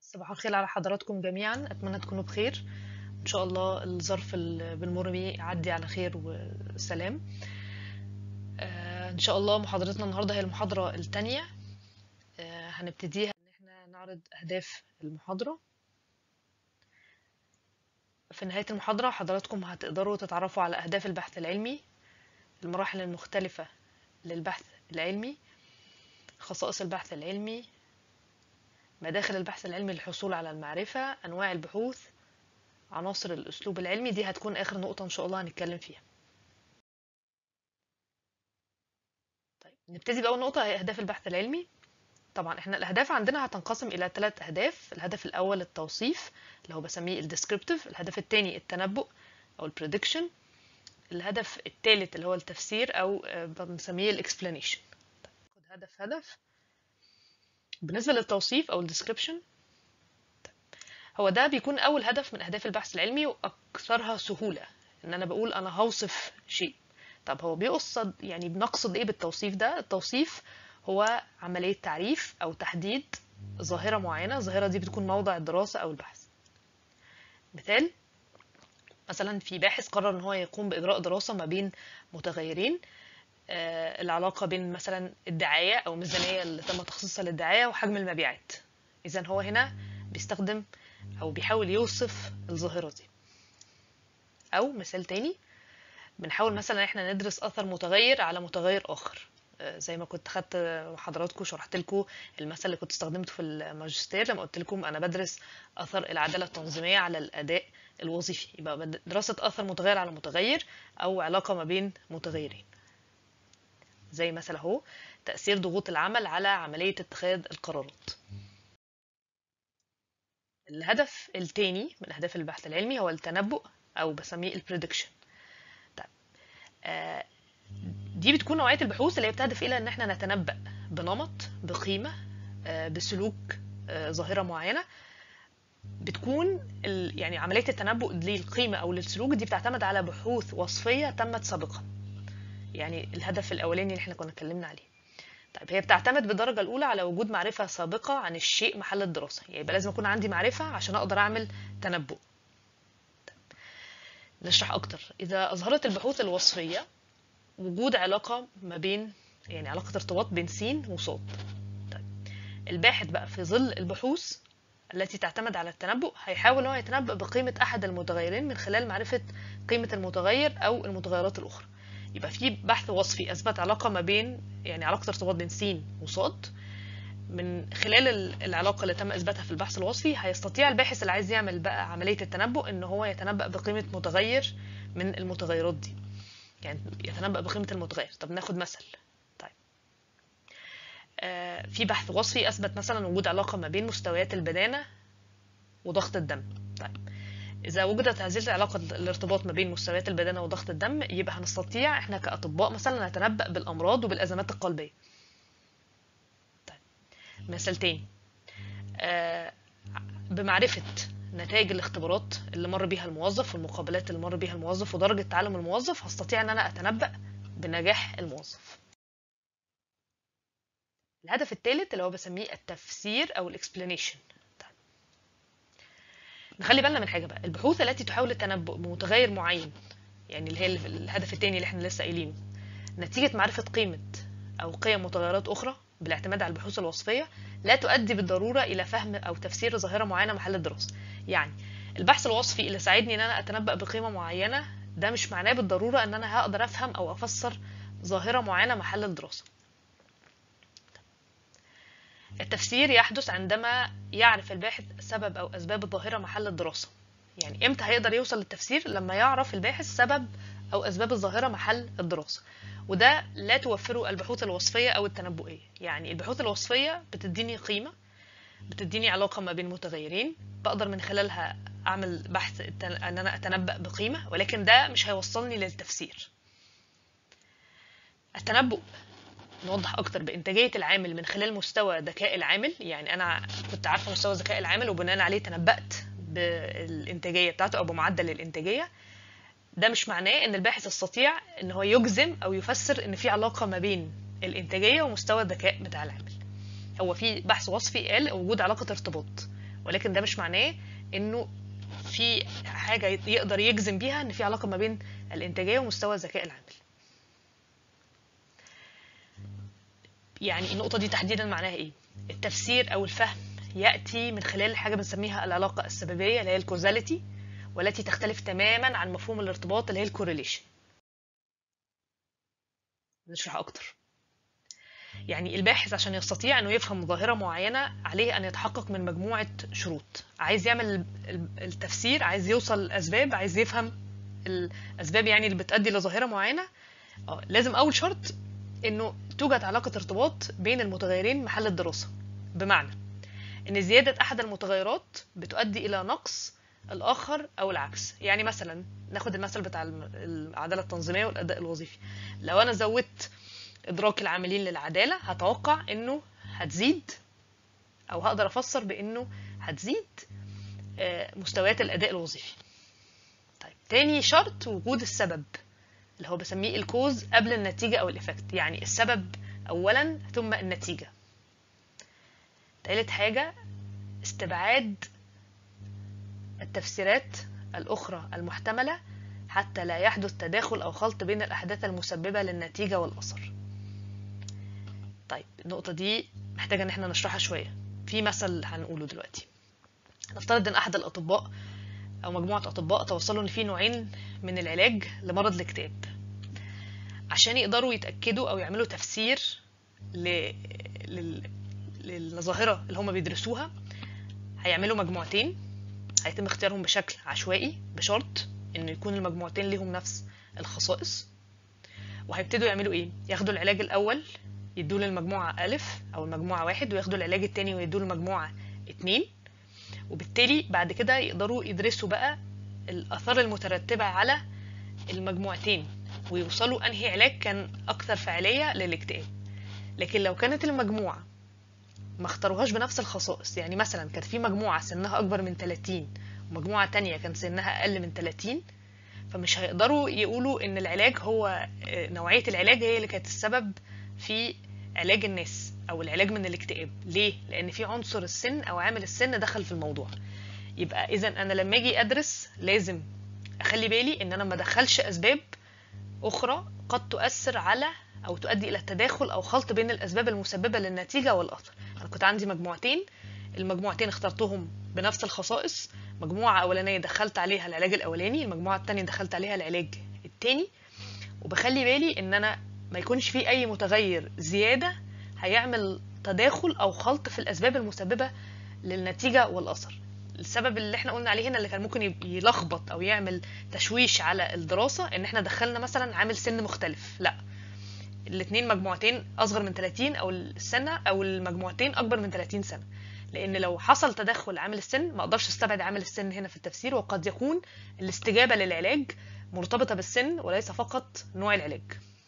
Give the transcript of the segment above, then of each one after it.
صباح الخير على حضراتكم جميعا أتمنى تكونوا بخير إن شاء الله الظرف اللي بنمر بيه يعدي على خير وسلام آه، إن شاء الله محاضرتنا النهاردة هي المحاضرة التانية آه، هنبتديها إن احنا نعرض أهداف المحاضرة في نهاية المحاضرة حضراتكم هتقدروا تتعرفوا على أهداف البحث العلمي المراحل المختلفة للبحث العلمي خصائص البحث العلمي مداخل البحث العلمي للحصول على المعرفة أنواع البحوث عناصر الأسلوب العلمي دي هتكون آخر نقطة إن شاء الله هنتكلم فيها طيب نبتدي بأول نقطة هي أهداف البحث العلمي طبعا احنا الأهداف عندنا هتنقسم إلى ثلاث أهداف الهدف الأول التوصيف اللي هو بسميه الديسكريبتيف الهدف الثاني التنبؤ أو البريدكشن الهدف الثالث اللي هو التفسير أو آه، بنسميه الاكسبلانيشن طيب خد هدف هدف بالنسبة للتوصيف أو الديسكريبشن هو ده بيكون أول هدف من أهداف البحث العلمي وأكثرها سهولة إن أنا بقول أنا هوصف شيء طب هو بيقصد يعني بنقصد إيه بالتوصيف ده؟ التوصيف هو عملية تعريف أو تحديد ظاهرة معينة الظاهرة دي بتكون موضع الدراسة أو البحث مثال مثلا في باحث قرر إن هو يقوم بإجراء دراسة ما بين متغيرين آه، العلاقة بين مثلا الدعاية أو الميزانية اللي تم تخصيصها للدعاية وحجم المبيعات إذا هو هنا بيستخدم أو بيحاول يوصف الظاهرة دي أو مثال تاني بنحاول مثلا احنا ندرس أثر متغير على متغير آخر آه، زي ما كنت خدت مع حضراتكم شرحت لكم المثل اللي كنت استخدمته في الماجستير لما قلت لكم أنا بدرس أثر العدالة التنظيمية على الأداء الوظيفي يبقى بد- دراسة أثر متغير على متغير أو علاقة ما بين متغيرين زي مثلا اهو تأثير ضغوط العمل على عملية اتخاذ القرارات الهدف التاني من أهداف البحث العلمي هو التنبؤ أو بسميه البريدكشن طيب آه، دي بتكون نوعية البحوث اللي هي بتهدف إلى إن احنا نتنبأ بنمط بقيمة آه، بسلوك آه، ظاهرة معينة بتكون ال- يعني عملية التنبؤ للقيمة أو للسلوك دي بتعتمد على بحوث وصفية تمت سابقا يعني الهدف الأولاني اللي احنا كنا اتكلمنا عليه طيب هي بتعتمد بالدرجة الأولى على وجود معرفة سابقة عن الشيء محل الدراسة يعني يبقى لازم يكون عندي معرفة عشان أقدر أعمل تنبؤ طيب. نشرح أكتر إذا أظهرت البحوث الوصفية وجود علاقة ما بين يعني علاقة ارتباط بين س وصاد طيب الباحث بقى في ظل البحوث التي تعتمد على التنبؤ هيحاول هو يتنبأ بقيمة أحد المتغيرين من خلال معرفة قيمة المتغير أو المتغيرات الأخرى يبقى في بحث وصفي اثبت علاقه ما بين يعني علاقه ارتباط بين س وصاد من خلال ال- العلاقه اللي تم اثباتها في البحث الوصفي هيستطيع الباحث اللي عايز يعمل بقى عمليه التنبؤ ان هو يتنبأ بقيمه متغير من المتغيرات دي يعني يتنبأ بقيمه المتغير طب ناخد مثل طيب آه في بحث وصفي اثبت مثلا وجود علاقه ما بين مستويات البدانه وضغط الدم طيب إذا وجدت هذه العلاقة الارتباط ما بين مستويات البدانة وضغط الدم يبقى هنستطيع إحنا كأطباء مثلا نتنبأ بالأمراض وبالأزمات القلبية. طيب مثال تاني آه، بمعرفة نتائج الاختبارات اللي مر بيها الموظف والمقابلات اللي مر بيها الموظف ودرجة تعلم الموظف هستطيع إن أنا أتنبأ بنجاح الموظف. الهدف الثالث اللي هو بسميه التفسير أو الإكسبلانيشن نخلي بالنا من حاجه بقى البحوث التي تحاول التنبؤ بمتغير معين يعني اللي هي ال- الهدف الثاني اللي احنا لسه قايلينه نتيجه معرفه قيمه او قيم متغيرات اخرى بالاعتماد على البحوث الوصفيه لا تؤدي بالضروره الى فهم او تفسير ظاهره معينه محل الدراسه يعني البحث الوصفي اللي ساعدني ان انا اتنبأ بقيمه معينه ده مش معناه بالضروره ان انا هقدر افهم او افسر ظاهره معينه محل الدراسه التفسير يحدث عندما يعرف الباحث سبب أو أسباب الظاهرة محل الدراسة يعني إمتى هيقدر يوصل للتفسير لما يعرف الباحث سبب أو أسباب الظاهرة محل الدراسة وده لا توفره البحوث الوصفية أو التنبؤية يعني البحوث الوصفية بتديني قيمة بتديني علاقة ما بين متغيرين بقدر من خلالها أعمل بحث الت- أن أنا أتنبأ بقيمة ولكن ده مش هيوصلني للتفسير التنبؤ نوضح اكتر بانتاجيه العامل من خلال مستوى ذكاء العامل يعني انا كنت عارفه مستوى ذكاء العامل وبناء عليه تنبأت بالانتاجيه بتاعته او بمعدل الانتاجيه ده مش معناه ان الباحث يستطيع ان هو يجزم او يفسر ان في علاقه ما بين الانتاجيه ومستوى الذكاء بتاع العامل هو في بحث وصفي قال وجود علاقه ارتباط ولكن ده مش معناه انه في حاجة يقدر يجزم بيها ان في علاقة ما بين الانتاجية ومستوى الذكاء العامل يعني النقطة دي تحديدا معناها ايه التفسير او الفهم يأتي من خلال حاجة بنسميها العلاقة السببية اللي هي الكوزاليتي والتي تختلف تماما عن مفهوم الارتباط اللي هي الكورليشن نشرح اكتر يعني الباحث عشان يستطيع انه يفهم ظاهره معينه عليه ان يتحقق من مجموعه شروط عايز يعمل التفسير عايز يوصل الاسباب عايز يفهم الاسباب يعني اللي بتؤدي لظاهره معينه اه لازم اول شرط انه توجد علاقه ارتباط بين المتغيرين محل الدراسه بمعنى ان زياده احد المتغيرات بتؤدي الى نقص الاخر او العكس يعني مثلا ناخد المثل بتاع العداله التنظيميه والاداء الوظيفي لو انا زودت ادراك العاملين للعداله هتوقع انه هتزيد او هقدر افسر بانه هتزيد مستويات الاداء الوظيفي طيب تاني شرط وجود السبب اللي هو بسميه الكوز قبل النتيجه او الافكت يعني السبب اولا ثم النتيجه تالت حاجه استبعاد التفسيرات الأخرى المحتملة حتى لا يحدث تداخل أو خلط بين الأحداث المسببة للنتيجة والأثر طيب النقطة دي محتاجة إن احنا نشرحها شوية في مثل هنقوله دلوقتي نفترض إن أحد الأطباء أو مجموعة أطباء توصلوا إن في نوعين من العلاج لمرض الاكتئاب عشان يقدروا يتأكدوا أو يعملوا تفسير ل... لل... للظاهرة اللي هم بيدرسوها هيعملوا مجموعتين هيتم اختيارهم بشكل عشوائي بشرط ان يكون المجموعتين ليهم نفس الخصائص وهيبتدوا يعملوا ايه ياخدوا العلاج الاول يدوه للمجموعة ألف أو المجموعة واحد وياخدوا العلاج التاني ويدوه للمجموعة اتنين وبالتالي بعد كده يقدروا يدرسوا بقى الآثار المترتبة على المجموعتين ويوصلوا أنهي علاج كان أكثر فعالية للاكتئاب لكن لو كانت المجموعة ما اختاروهاش بنفس الخصائص يعني مثلا كانت في مجموعة سنها أكبر من 30 ومجموعة تانية كان سنها أقل من 30 فمش هيقدروا يقولوا إن العلاج هو نوعية العلاج هي اللي كانت السبب في علاج الناس أو العلاج من الاكتئاب ليه؟ لأن في عنصر السن أو عامل السن دخل في الموضوع يبقى إذا أنا لما أجي أدرس لازم أخلي بالي إن أنا ما أدخلش أسباب أخرى قد تؤثر على أو تؤدي إلى التداخل أو خلط بين الأسباب المسببة للنتيجة والأثر أنا كنت عندي مجموعتين المجموعتين اخترتهم بنفس الخصائص مجموعة أولانية دخلت عليها العلاج الأولاني المجموعة التانية دخلت عليها العلاج التاني وبخلي بالي إن أنا ما يكونش في أي متغير زيادة هيعمل تداخل أو خلط في الأسباب المسببة للنتيجة والأثر السبب اللي احنا قلنا عليه هنا اللي كان ممكن يلخبط أو يعمل تشويش على الدراسة إن احنا دخلنا مثلا عامل سن مختلف لأ الاثنين مجموعتين اصغر من 30 او السنه او المجموعتين اكبر من 30 سنه لان لو حصل تدخل عامل السن ما اقدرش استبعد عامل السن هنا في التفسير وقد يكون الاستجابه للعلاج مرتبطه بالسن وليس فقط نوع العلاج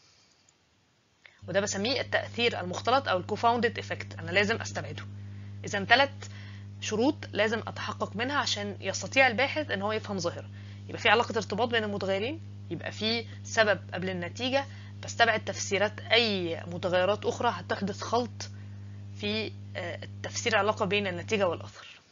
وده بسميه التاثير المختلط او الكوفاوندد افكت انا لازم استبعده اذا ثلاث شروط لازم اتحقق منها عشان يستطيع الباحث ان هو يفهم ظاهره يبقى في علاقه ارتباط بين المتغيرين يبقى في سبب قبل النتيجه بستبعد تفسيرات أي متغيرات أخرى هتحدث خلط في تفسير العلاقة بين النتيجة والأثر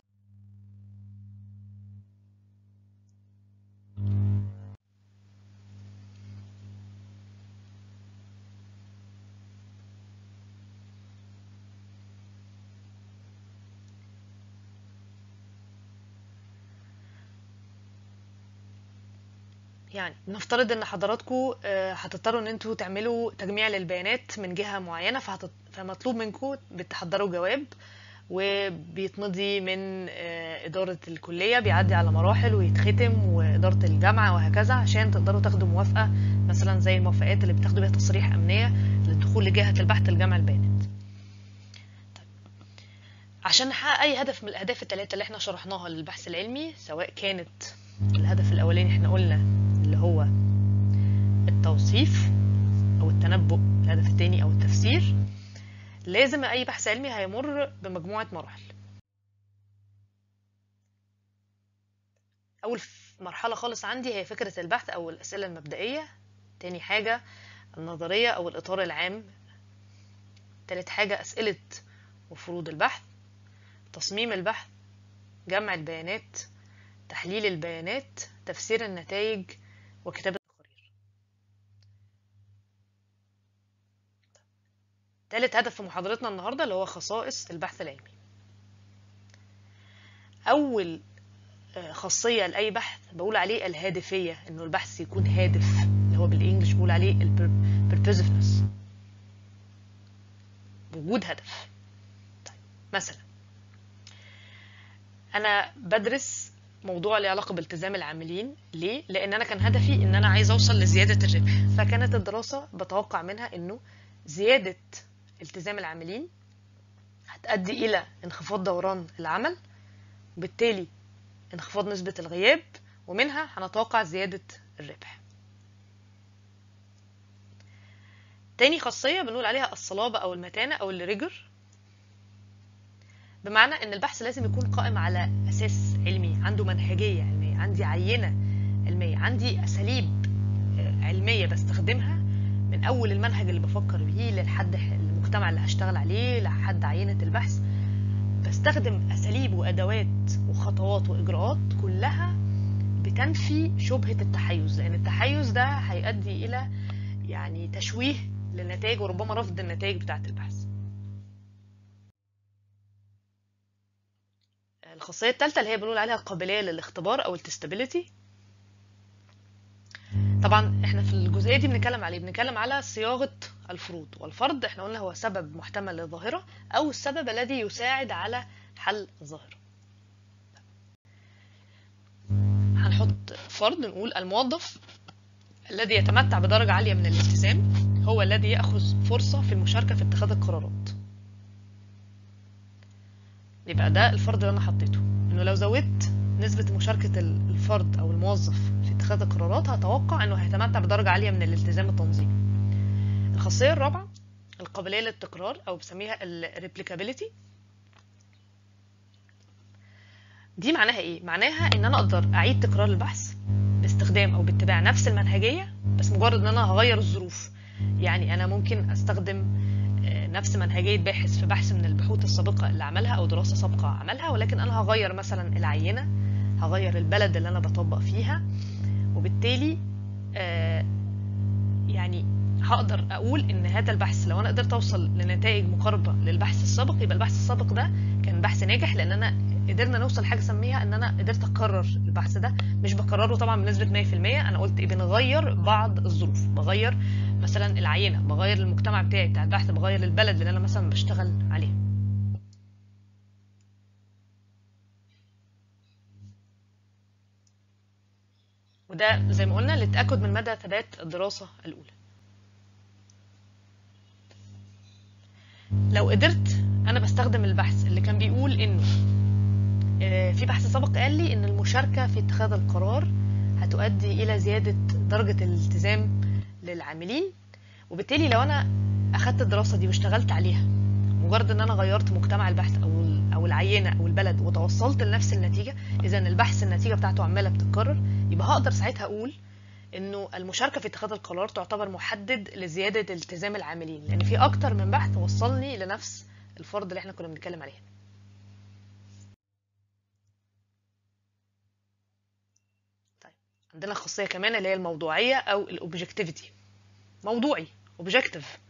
يعني نفترض ان حضراتكم هتضطروا ان انتوا تعملوا تجميع للبيانات من جهه معينه فهتط... فمطلوب منكم بتحضروا جواب وبيتمضي من اداره الكليه بيعدي على مراحل ويتختم واداره الجامعه وهكذا عشان تقدروا تاخدوا موافقه مثلا زي الموافقات اللي بتاخدوا بيها تصريح امنيه للدخول لجهه البحث لجمع البيانات طيب. عشان نحقق اي هدف من الاهداف الثلاثه اللي احنا شرحناها للبحث العلمي سواء كانت الهدف الاولاني احنا قلنا اللي هو التوصيف او التنبؤ الهدف الثاني او التفسير لازم اي بحث علمي هيمر بمجموعه مراحل اول مرحله خالص عندي هي فكره البحث او الاسئله المبدئيه تاني حاجه النظريه او الاطار العام تالت حاجه اسئله وفروض البحث تصميم البحث جمع البيانات تحليل البيانات تفسير النتائج وكتابة التقارير تالت هدف في محاضرتنا النهاردة اللي هو خصائص البحث العلمي أول خاصية لأي بحث بقول عليه الهادفية إنه البحث يكون هادف اللي هو بالإنجلش بقول عليه ال purposiveness وجود هدف طيب مثلا أنا بدرس موضوع له علاقة بالتزام العاملين ليه؟ لأن أنا كان هدفي إن أنا عايز أوصل لزيادة الربح فكانت الدراسة بتوقع منها إنه زيادة التزام العاملين هتؤدي إلى انخفاض دوران العمل وبالتالي انخفاض نسبة الغياب ومنها هنتوقع زيادة الربح تاني خاصية بنقول عليها الصلابة أو المتانة أو الريجر بمعنى ان البحث لازم يكون قائم على اساس علمي عنده منهجيه علميه عندي عينه علميه عندي اساليب علميه بستخدمها من اول المنهج اللي بفكر بيه لحد المجتمع اللي هشتغل عليه لحد عينه البحث بستخدم اساليب وادوات وخطوات واجراءات كلها بتنفي شبهه التحيز لان التحيز ده هيؤدي الى يعني تشويه للنتائج وربما رفض النتائج بتاعه البحث الخاصية الثالثة اللي هي بنقول عليها القابلية للاختبار أو التستابيليتي طبعا احنا في الجزئية دي بنتكلم عليه بنتكلم على صياغة الفروض والفرض احنا قلنا هو سبب محتمل للظاهرة أو السبب الذي يساعد على حل الظاهرة هنحط فرض نقول الموظف الذي يتمتع بدرجة عالية من الالتزام هو الذي يأخذ فرصة في المشاركة في اتخاذ القرارات يبقى ده الفرض اللي انا حطيته انه لو زودت نسبة مشاركة الفرد او الموظف في اتخاذ القرارات هتوقع انه هيتمتع بدرجة عالية من الالتزام التنظيمي الخاصية الرابعة القابلية للتكرار او بسميها الريبليكابيليتي دي معناها ايه معناها ان انا اقدر اعيد تكرار البحث باستخدام او باتباع نفس المنهجية بس مجرد ان انا هغير الظروف يعني انا ممكن استخدم نفس منهجية باحث في بحث من البحوث السابقة اللي عملها أو دراسة سابقة عملها ولكن أنا هغير مثلا العينة هغير البلد اللي أنا بطبق فيها وبالتالي آه يعني هقدر أقول إن هذا البحث لو أنا قدرت أوصل لنتائج مقاربة للبحث السابق يبقى البحث السابق ده كان بحث ناجح لأن أنا قدرنا نوصل لحاجة سميها إن أنا قدرت أكرر البحث ده مش بكرره طبعا بنسبة 100% أنا قلت إيه بنغير بعض الظروف بغير مثلا العينه بغير المجتمع بتاعي بتاع البحث بغير البلد اللي انا مثلا بشتغل عليه وده زي ما قلنا للتاكد من مدى ثبات الدراسه الاولى لو قدرت انا بستخدم البحث اللي كان بيقول انه في بحث سابق قال لي ان المشاركه في اتخاذ القرار هتؤدي الى زياده درجه الالتزام للعاملين وبالتالي لو انا اخدت الدراسه دي واشتغلت عليها مجرد ان انا غيرت مجتمع البحث او او العينه او البلد وتوصلت لنفس النتيجه اذا البحث النتيجه بتاعته عماله بتتكرر يبقى هقدر ساعتها اقول انه المشاركه في اتخاذ القرار تعتبر محدد لزياده التزام العاملين لان في اكتر من بحث وصلني لنفس الفرض اللي احنا كنا بنتكلم عليه طيب عندنا خاصيه كمان اللي هي الموضوعيه او الاوبجكتيفيتي موضوعي اوبجكتيف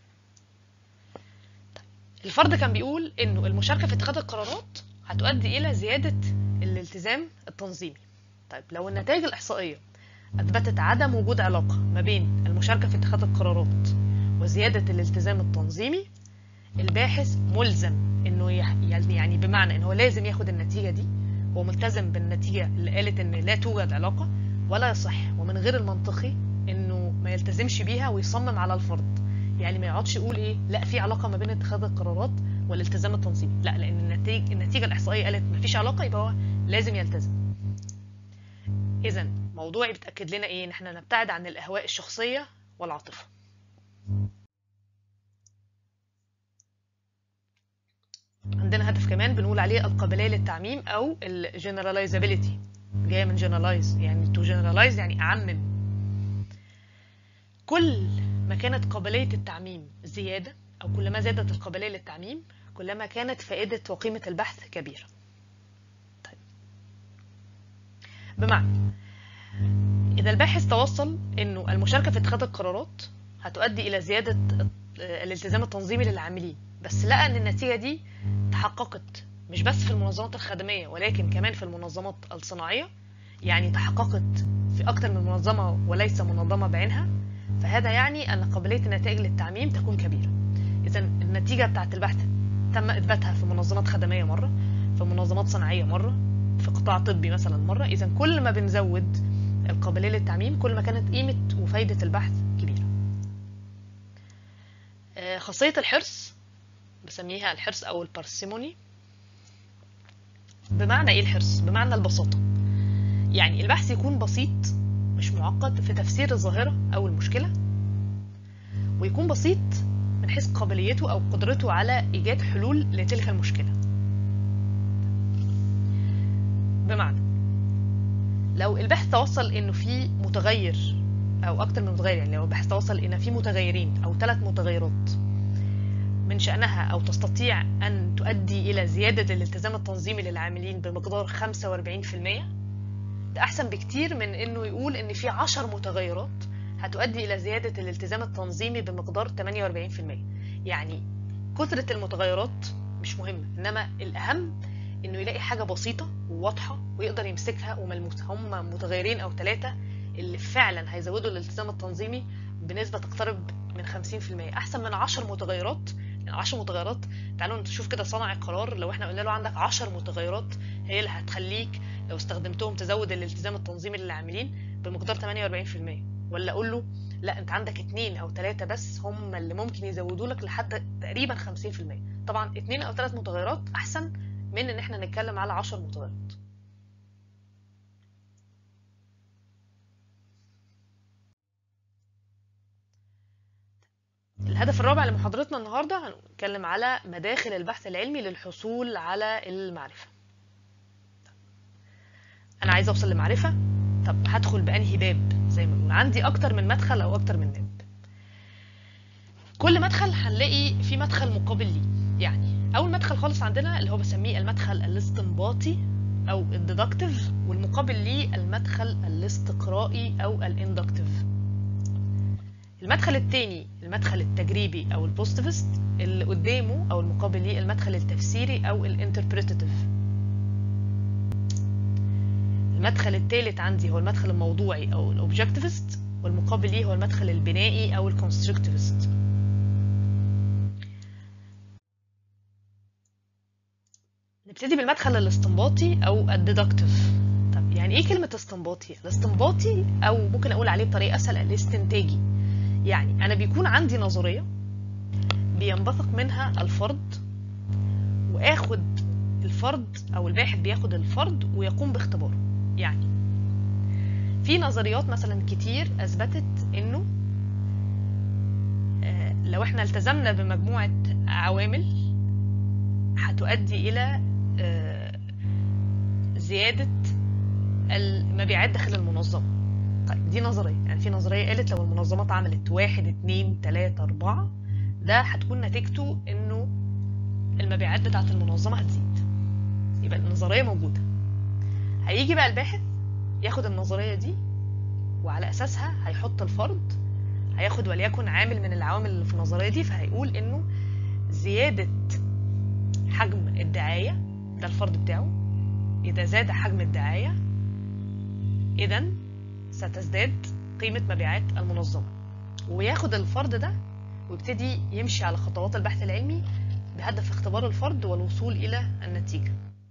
الفرد كان بيقول انه المشاركه في اتخاذ القرارات هتؤدي الى زياده الالتزام التنظيمي طيب لو النتائج الاحصائيه اثبتت عدم وجود علاقه ما بين المشاركه في اتخاذ القرارات وزياده الالتزام التنظيمي الباحث ملزم انه يعني بمعنى انه لازم ياخد النتيجه دي هو ملتزم بالنتيجه اللي قالت ان لا توجد علاقه ولا يصح ومن غير المنطقي انه ما يلتزمش بيها ويصمم على الفرض يعني ما يقعدش يقول ايه لا في علاقه ما بين اتخاذ القرارات والالتزام التنظيمي لا لان النتيجه النتيجه الاحصائيه قالت ما فيش علاقه يبقى هو لازم يلتزم اذا موضوعي بتاكد لنا ايه ان احنا نبتعد عن الاهواء الشخصيه والعاطفه عندنا هدف كمان بنقول عليه القابليه للتعميم او الجنراليزابيليتي جايه من جنرالايز يعني تو جنرالايز يعني اعمم كل ما كانت قابلية التعميم زيادة أو كلما زادت القابلية للتعميم كلما كانت فائدة وقيمة البحث كبيرة طيب بمعنى إذا الباحث توصل إنه المشاركة في اتخاذ القرارات هتؤدي إلى زيادة الالتزام التنظيمي للعاملين بس لقى إن النتيجة دي تحققت مش بس في المنظمات الخدمية ولكن كمان في المنظمات الصناعية يعني تحققت في أكثر من منظمة وليس منظمة بعينها فهذا يعني أن قابلية النتائج للتعميم تكون كبيرة إذا النتيجة بتاعت البحث تم إثباتها في منظمات خدمية مرة في منظمات صناعية مرة في قطاع طبي مثلا مرة إذا كل ما بنزود القابلية للتعميم كل ما كانت قيمة وفايدة البحث كبيرة خاصية الحرص بسميها الحرص أو البارسيموني بمعنى إيه الحرص؟ بمعنى البساطة يعني البحث يكون بسيط مش معقد في تفسير الظاهرة أو المشكلة ويكون بسيط من حيث قابليته أو قدرته على إيجاد حلول لتلك المشكلة بمعنى لو البحث توصل إنه في متغير أو أكتر من متغير يعني لو البحث توصل إن في متغيرين أو ثلاث متغيرات من شأنها أو تستطيع أن تؤدي إلى زيادة الالتزام التنظيمي للعاملين بمقدار 45% ده أحسن بكتير من إنه يقول إن في 10 متغيرات هتؤدي إلى زيادة الالتزام التنظيمي بمقدار 48% يعني كثرة المتغيرات مش مهمة إنما الأهم إنه يلاقي حاجة بسيطة وواضحة ويقدر يمسكها وملموسة هم متغيرين أو ثلاثة اللي فعلا هيزودوا الالتزام التنظيمي بنسبة تقترب من 50% أحسن من 10 متغيرات يعني 10 متغيرات تعالوا نشوف كده صانع القرار لو احنا قلنا له عندك 10 متغيرات هي اللي هتخليك لو استخدمتهم تزود الالتزام التنظيمي للعاملين بمقدار 48% ولا اقول له لا انت عندك اتنين او ثلاثة بس هم اللي ممكن يزودوا لك لحد تقريبا 50% طبعا اتنين او ثلاث متغيرات احسن من ان احنا نتكلم على 10 متغيرات الهدف الرابع لمحاضرتنا النهاردة هنتكلم على مداخل البحث العلمي للحصول على المعرفة أنا عايزة أوصل لمعرفة طب هدخل بأنهي باب زي ما بنقول عندي أكتر من مدخل أو أكتر من باب كل مدخل هنلاقي في مدخل مقابل ليه يعني أول مدخل خالص عندنا اللي هو بسميه المدخل الاستنباطي أو الديدكتيف والمقابل ليه المدخل الاستقرائي أو الاندكتيف المدخل الثاني المدخل التجريبي او البوزيتيفست اللي قدامه او المقابل ليه المدخل التفسيري او الانتربريتيف المدخل الثالث عندي هو المدخل الموضوعي او الاوبجكتيفست والمقابل ليه هو المدخل البنائي او الكونستركتيفست نبتدي بالمدخل الاستنباطي او الديدكتيف طب يعني ايه كلمه استنباطي الاستنباطي او ممكن اقول عليه بطريقه اسهل الاستنتاجي يعني أنا بيكون عندي نظرية بينبثق منها الفرد وآخد الفرد أو الباحث بياخد الفرد ويقوم باختباره يعني في نظريات مثلا كتير أثبتت إنه لو احنا التزمنا بمجموعة عوامل هتؤدي إلى زيادة المبيعات داخل المنظمة طيب دي نظرية يعني في نظرية قالت لو المنظمات عملت واحد اتنين تلاتة أربعة ده هتكون نتيجته إنه المبيعات بتاعة المنظمة هتزيد يبقى النظرية موجودة هيجي بقى الباحث ياخد النظرية دي وعلى أساسها هيحط الفرد هياخد وليكن عامل من العوامل اللي في النظرية دي فهيقول إنه زيادة حجم الدعاية ده الفرد بتاعه إذا زاد حجم الدعاية إذا ستزداد قيمة مبيعات المنظمة وياخد الفرد ده ويبتدي يمشي على خطوات البحث العلمي بهدف اختبار الفرد والوصول إلى النتيجة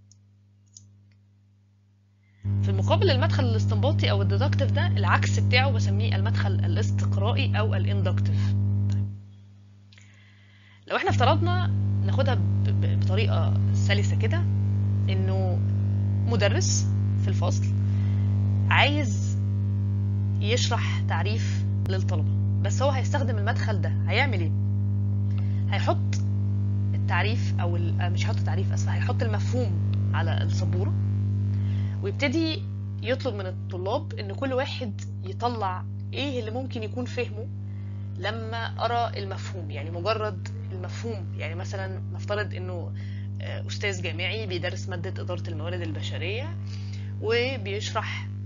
في المقابل المدخل الاستنباطي أو الديدكتيف ده العكس بتاعه بسميه المدخل الاستقرائي أو الاندكتيف طيب. لو احنا افترضنا ناخدها بطريقة سلسة كده انه مدرس في الفصل عايز يشرح تعريف للطلبة بس هو هيستخدم المدخل ده هيعمل ايه هيحط التعريف او مش هيحط تعريف اسف هيحط المفهوم على السبورة ويبتدي يطلب من الطلاب ان كل واحد يطلع ايه اللي ممكن يكون فهمه لما ارى المفهوم يعني مجرد المفهوم يعني مثلا نفترض انه استاذ جامعي بيدرس مادة ادارة الموارد البشرية وبيشرح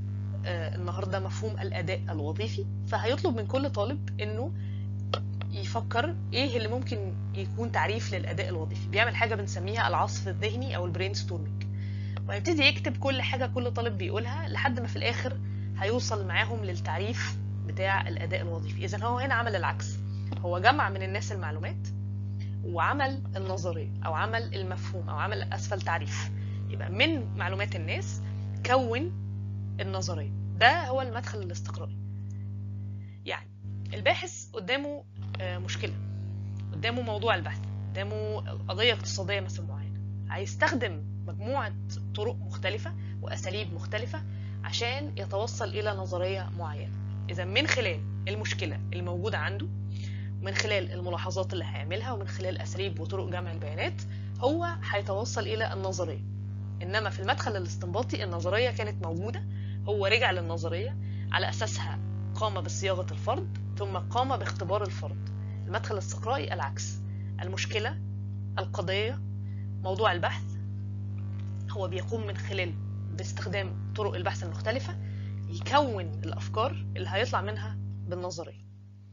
آه، النهارده مفهوم الاداء الوظيفي فهيطلب من كل طالب انه يفكر ايه اللي ممكن يكون تعريف للاداء الوظيفي بيعمل حاجه بنسميها العصف الذهني او البرين ستورمينج وهيبتدي يكتب كل حاجه كل طالب بيقولها لحد ما في الاخر هيوصل معاهم للتعريف بتاع الاداء الوظيفي اذا هو هنا عمل العكس هو جمع من الناس المعلومات وعمل النظريه او عمل المفهوم او عمل اسفل تعريف يبقى من معلومات الناس كون النظريه ده هو المدخل الاستقرائي يعني الباحث قدامه آه، مشكله قدامه موضوع البحث قدامه قضيه اقتصاديه مثلا معينه هيستخدم مجموعه طرق مختلفه واساليب مختلفه عشان يتوصل الى نظريه معينه اذا من خلال المشكله الموجوده عنده ومن خلال الملاحظات اللي هيعملها ومن خلال اساليب وطرق جمع البيانات هو هيتوصل الى النظريه انما في المدخل الاستنباطي النظريه كانت موجوده هو رجع للنظريه على اساسها قام بصياغه الفرد ثم قام باختبار الفرد المدخل الاستقرائي العكس المشكله القضيه موضوع البحث هو بيقوم من خلال باستخدام طرق البحث المختلفه يكون الافكار اللي هيطلع منها بالنظريه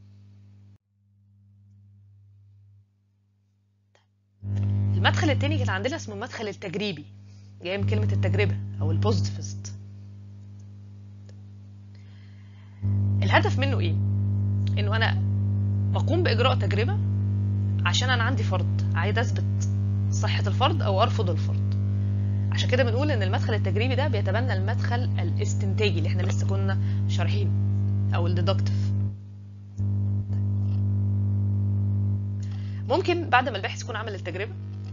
المدخل التاني كان عندنا اسمه المدخل التجريبي جاي من كلمة التجربة أو البوزيتيفست الهدف منه إيه؟ إنه أنا بقوم بإجراء تجربة عشان أنا عندي فرض عايز أثبت صحة الفرض أو أرفض الفرض عشان كده بنقول إن المدخل التجريبي ده بيتبنى المدخل الاستنتاجي اللي إحنا لسه كنا شارحينه أو الديدكتيف ممكن بعد ما الباحث يكون عمل التجربة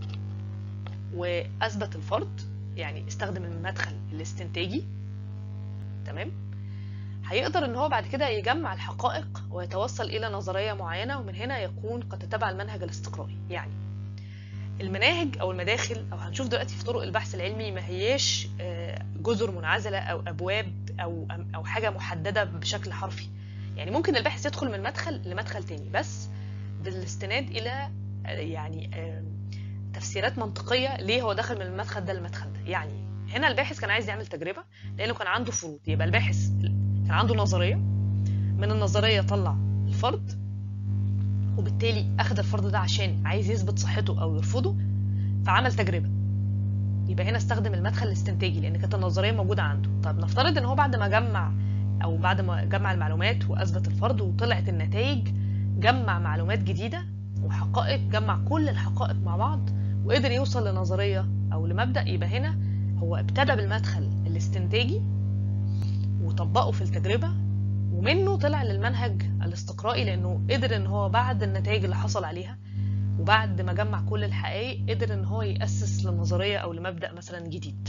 واثبت الفرض يعني استخدم المدخل الاستنتاجي تمام هيقدر ان هو بعد كده يجمع الحقائق ويتوصل الى نظريه معينه ومن هنا يكون قد تتبع المنهج الاستقرائي يعني المناهج او المداخل او هنشوف دلوقتي في طرق البحث العلمي ما هياش آه، جزر منعزله او ابواب او او حاجه محدده بشكل حرفي يعني ممكن الباحث يدخل من مدخل لمدخل تاني بس بالاستناد الى آه، يعني آه، تفسيرات منطقيه ليه هو دخل من المدخل ده للمدخل ده يعني هنا الباحث كان عايز يعمل تجربه لانه كان عنده فروض يبقى الباحث كان عنده نظريه من النظريه طلع الفرض وبالتالي اخذ الفرض ده عشان عايز يثبت صحته او يرفضه فعمل تجربه يبقى هنا استخدم المدخل الاستنتاجي لان كانت النظريه موجوده عنده طب نفترض ان هو بعد ما جمع او بعد ما جمع المعلومات واثبت الفرض وطلعت النتائج جمع معلومات جديده وحقائق جمع كل الحقائق مع بعض وقدر يوصل لنظريه او لمبدا يبقى هنا هو ابتدى بالمدخل الاستنتاجي وطبقه في التجربه ومنه طلع للمنهج الاستقرائي لانه قدر ان هو بعد النتائج اللي حصل عليها وبعد ما جمع كل الحقائق قدر ان هو يأسس لنظريه او لمبدا مثلا جديد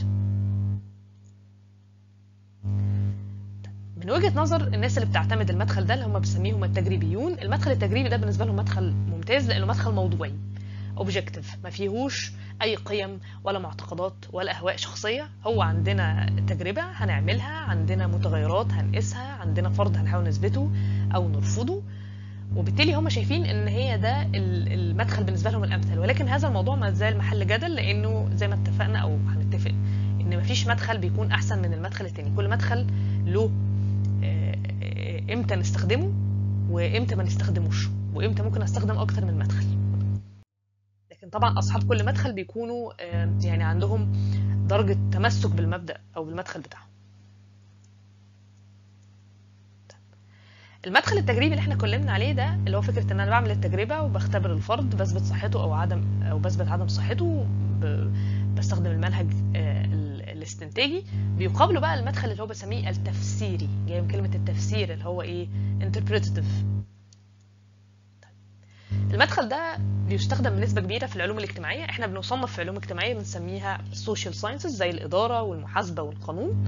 من وجهه نظر الناس اللي بتعتمد المدخل ده اللي هم بنسميهم التجريبيون المدخل التجريبي ده بالنسبه لهم مدخل ممتاز لانه مدخل موضوعي اوبجكتيف ما فيهوش اي قيم ولا معتقدات ولا اهواء شخصيه هو عندنا تجربه هنعملها عندنا متغيرات هنقيسها عندنا فرض هنحاول نثبته او نرفضه وبالتالي هم شايفين ان هي ده ال- المدخل بالنسبه لهم الامثل ولكن هذا الموضوع ما زال محل جدل لانه زي ما اتفقنا او هنتفق ان مفيش مدخل بيكون احسن من المدخل التاني كل مدخل له آه، آه، امتى نستخدمه وامتى ما نستخدموش وامتى ممكن استخدم اكتر من مدخل لكن طبعا اصحاب كل مدخل بيكونوا آه، يعني عندهم درجة تمسك بالمبدأ او بالمدخل بتاعهم المدخل التجريبي اللي احنا اتكلمنا عليه ده اللي هو فكرة ان انا بعمل التجربة وبختبر الفرد بثبت صحته او عدم او بثبت عدم صحته ب- بستخدم المنهج آه، ال- الاستنتاجي بيقابله بقى المدخل اللي هو بسميه التفسيري جاي من كلمة التفسير اللي هو ايه interpretative المدخل ده بيستخدم بنسبة كبيرة في العلوم الاجتماعية احنا بنصنف في علوم اجتماعية بنسميها social sciences زي الإدارة والمحاسبة والقانون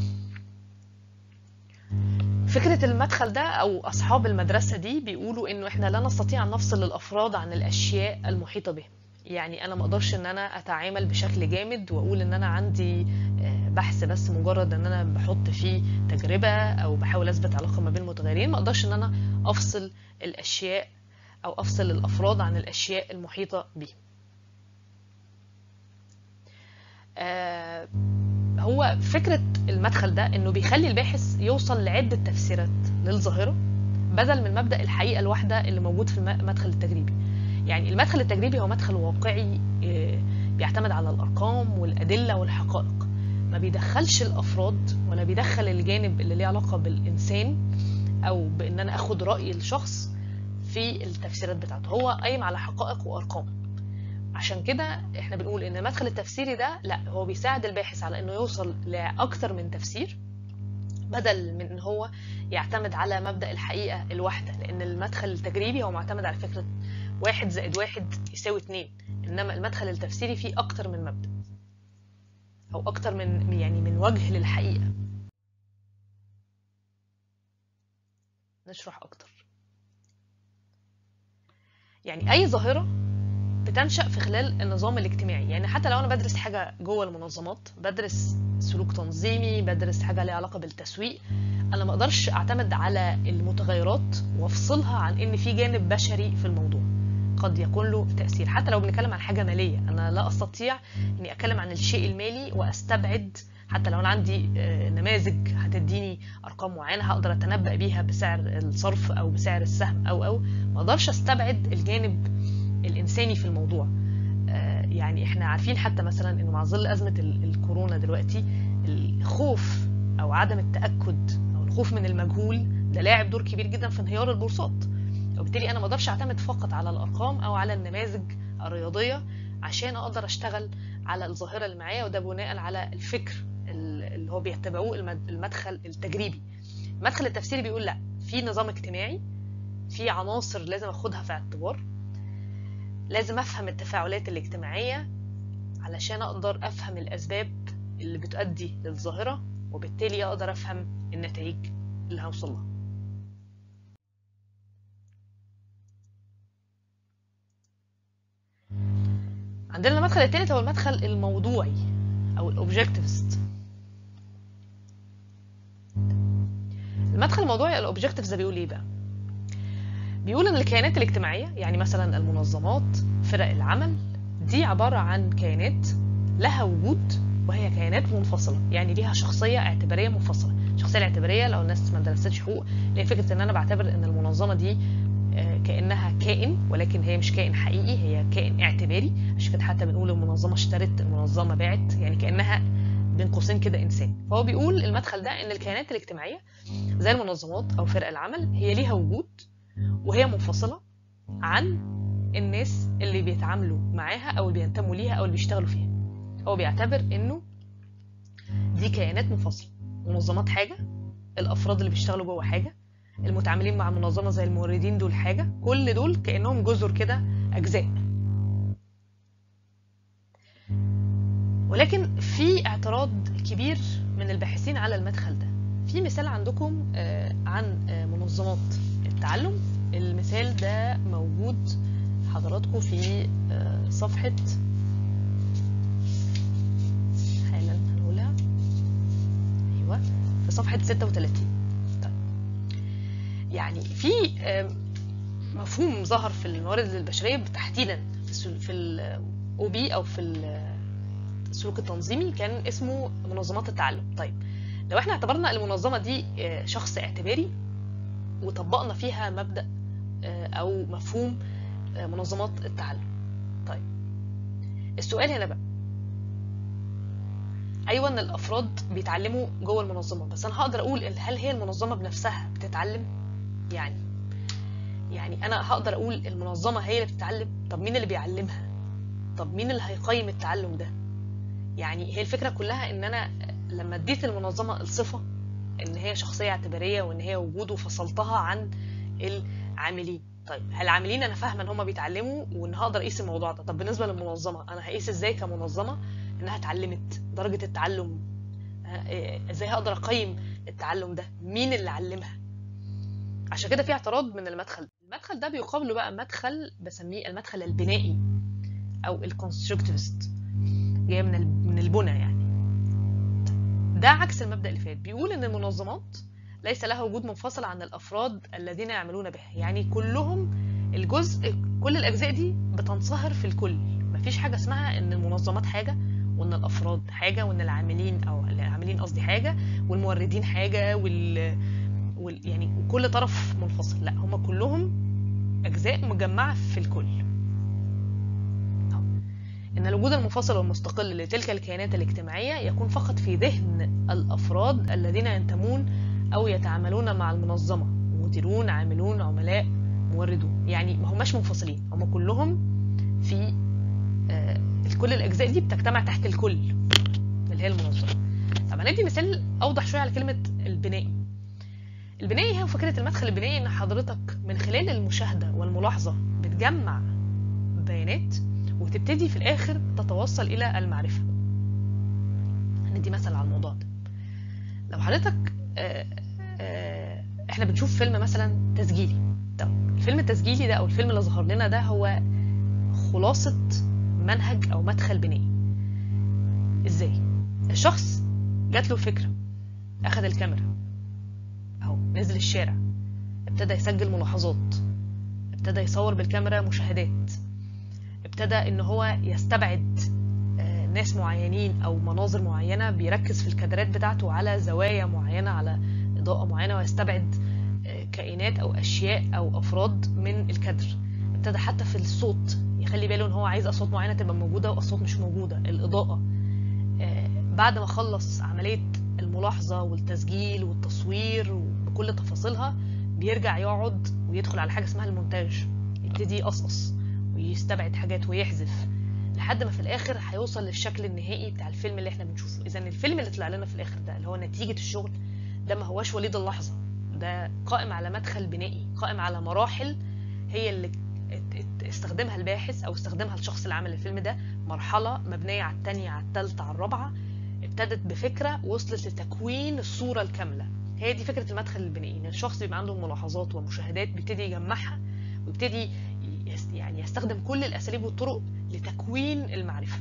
فكرة المدخل ده أو أصحاب المدرسة دي بيقولوا إنه إحنا لا نستطيع أن نفصل الأفراد عن الأشياء المحيطة بهم يعني أنا ما أقدرش إن أنا أتعامل بشكل جامد وأقول إن أنا عندي آه، بحث بس مجرد إن أنا بحط فيه تجربة أو بحاول أثبت علاقة ما بين متغيرين ما أقدرش إن أنا أفصل الأشياء أو أفصل الأفراد عن الأشياء المحيطة بهم آه، هو فكرة المدخل ده انه بيخلي الباحث يوصل لعدة تفسيرات للظاهرة بدل من مبدأ الحقيقة الواحدة اللي موجود في المدخل التجريبي يعني المدخل التجريبي هو مدخل واقعي آه، بيعتمد على الأرقام والأدلة والحقائق ما بيدخلش الأفراد ولا بيدخل الجانب اللي ليه علاقة بالإنسان أو بإن أنا أخد رأي الشخص في التفسيرات بتاعته هو قايم على حقائق وأرقام عشان كده احنا بنقول ان المدخل التفسيري ده لا هو بيساعد الباحث على انه يوصل لاكتر من تفسير بدل من ان هو يعتمد على مبدأ الحقيقة الواحدة لان المدخل التجريبي هو معتمد على فكرة واحد زائد واحد يساوي اتنين انما المدخل التفسيري فيه اكتر من مبدأ او اكتر من يعني من وجه للحقيقة نشرح اكتر يعني اي ظاهرة بتنشأ في خلال النظام الاجتماعي يعني حتى لو انا بدرس حاجة جوه المنظمات بدرس سلوك تنظيمي بدرس حاجة ليها علاقة بالتسويق انا ما اقدرش اعتمد على المتغيرات وافصلها عن ان في جانب بشري في الموضوع قد يكون له تأثير حتى لو بنتكلم عن حاجة مالية أنا لا أستطيع أني أتكلم عن الشيء المالي وأستبعد حتى لو أنا عندي آه، نماذج هتديني أرقام معينة هقدر أتنبأ بيها بسعر الصرف أو بسعر السهم أو أو ما أقدرش أستبعد الجانب الإنساني في الموضوع آه، يعني إحنا عارفين حتى مثلا إنه مع ظل أزمة ال- الكورونا دلوقتي الخوف أو عدم التأكد أو الخوف من المجهول ده لاعب دور كبير جدا في انهيار البورصات وبالتالي انا ما اقدرش اعتمد فقط على الارقام او على النماذج الرياضيه عشان اقدر اشتغل على الظاهره اللي معايا وده بناء على الفكر ال- اللي هو بيتبعوه المد- المدخل التجريبي المدخل التفسيري بيقول لا في نظام اجتماعي في عناصر لازم اخدها في اعتبار لازم افهم التفاعلات الاجتماعيه علشان اقدر افهم الاسباب اللي بتؤدي للظاهره وبالتالي اقدر افهم النتائج اللي هوصل لها عندنا المدخل الثالث هو المدخل الموضوعي او الاوبجكتيفست المدخل الموضوعي او الاوبجكتيفز ده بيقول ايه بقى بيقول ان الكيانات الاجتماعيه يعني مثلا المنظمات فرق العمل دي عباره عن كيانات لها وجود وهي كيانات منفصله يعني ليها شخصيه اعتباريه منفصله الشخصيه الاعتباريه لو الناس ما درستش حقوق اللي هي فكره ان انا بعتبر ان المنظمه دي آه، كانها كائن ولكن هي مش كائن حقيقي هي كائن اعتباري عشان كده حتى بنقول المنظمه اشترت المنظمه باعت يعني كانها بين قوسين كده انسان فهو بيقول المدخل ده ان الكيانات الاجتماعيه زي المنظمات او فرق العمل هي ليها وجود وهي منفصله عن الناس اللي بيتعاملوا معاها او اللي بينتموا ليها او اللي بيشتغلوا فيها هو بيعتبر انه دي كيانات منفصله منظمات حاجه الافراد اللي بيشتغلوا جوه حاجه المتعاملين مع المنظمه زي الموردين دول حاجه كل دول كانهم جزر كده اجزاء ولكن في اعتراض كبير من الباحثين على المدخل ده في مثال عندكم آه، عن آه، منظمات التعلم المثال ده موجود حضراتكم في آه، صفحة حالا هنقولها ايوه في صفحة 36 طيب يعني في آه، مفهوم ظهر في الموارد البشرية تحديدا في السل- في الاو بي او في ال- السلوك التنظيمي كان اسمه منظمات التعلم طيب لو احنا اعتبرنا المنظمة دي آه، شخص اعتباري وطبقنا فيها مبدأ آه، أو مفهوم آه، منظمات التعلم طيب السؤال هنا بقى أيوة إن الأفراد بيتعلموا جوه المنظمة بس أنا هقدر أقول إن هل هي المنظمة بنفسها بتتعلم يعني يعني أنا هقدر أقول المنظمة هي اللي بتتعلم طب مين اللي بيعلمها طب مين اللي هيقيم التعلم ده يعني هي الفكرة كلها إن أنا لما اديت المنظمة الصفة ان هي شخصيه اعتباريه وان هي وجود وفصلتها عن العاملين طيب العاملين انا فاهمه ان هم بيتعلموا وان هقدر اقيس الموضوع ده طب بالنسبه للمنظمه انا هقيس ازاي كمنظمه انها اتعلمت درجه التعلم آه، إيه، ازاي هقدر اقيم التعلم ده مين اللي علمها عشان كده في اعتراض من المدخل ده. المدخل ده بيقابله بقى مدخل بسميه المدخل البنائي او الكونستركتيفست جايه من ال- من البنى يعني ده عكس المبدأ اللي فات بيقول ان المنظمات ليس لها وجود منفصل عن الافراد الذين يعملون بها يعني كلهم الجزء كل الاجزاء دي بتنصهر في الكل مفيش حاجه اسمها ان المنظمات حاجه وان الافراد حاجه وان العاملين او العاملين قصدي حاجه والموردين حاجه وال, وال... يعني وكل طرف منفصل لا هم كلهم اجزاء مجمعه في الكل ان الوجود المنفصل والمستقل لتلك الكيانات الاجتماعيه يكون فقط في ذهن الافراد الذين ينتمون او يتعاملون مع المنظمه مديرون عاملون عملاء موردون يعني ما هماش منفصلين هم كلهم في آه كل الاجزاء دي بتجتمع تحت الكل اللي هي المنظمه طب هندي مثال اوضح شويه على كلمه البنائي البنائي هي فكره المدخل البنائي ان حضرتك من خلال المشاهده والملاحظه بتجمع بيانات وتبتدي في الاخر تتوصل الى المعرفه هندي مثل على الموضوع ده لو حضرتك آآ آآ احنا بنشوف فيلم مثلا تسجيلي طب الفيلم التسجيلي ده او الفيلم اللي ظهر لنا ده هو خلاصه منهج او مدخل بنائي ازاي الشخص جات له فكره اخذ الكاميرا اهو نزل الشارع ابتدى يسجل ملاحظات ابتدى يصور بالكاميرا مشاهدات ابتدى ان هو يستبعد ناس معينين او مناظر معينه بيركز في الكادرات بتاعته على زوايا معينه على اضاءه معينه ويستبعد كائنات او اشياء او افراد من الكادر ابتدى حتى في الصوت يخلي باله ان هو عايز اصوات معينه تبقى موجوده واصوات مش موجوده الاضاءه بعد ما خلص عمليه الملاحظه والتسجيل والتصوير وبكل تفاصيلها بيرجع يقعد ويدخل على حاجه اسمها المونتاج يبتدي يقصقص ويستبعد حاجات ويحذف لحد ما في الاخر هيوصل للشكل النهائي بتاع الفيلم اللي احنا بنشوفه اذا الفيلم اللي طلع لنا في الاخر ده اللي هو نتيجه الشغل ده ما هواش وليد اللحظه ده قائم على مدخل بنائي قائم على مراحل هي اللي استخدمها الباحث او استخدمها الشخص اللي عمل الفيلم ده مرحله مبنيه على الثانيه على الثالثه على الرابعه ابتدت بفكره وصلت لتكوين الصوره الكامله هي دي فكره المدخل البنائي ان الشخص بيبقى عنده ملاحظات ومشاهدات بيبتدي يجمعها ويبتدي يعني يستخدم كل الاساليب والطرق لتكوين المعرفه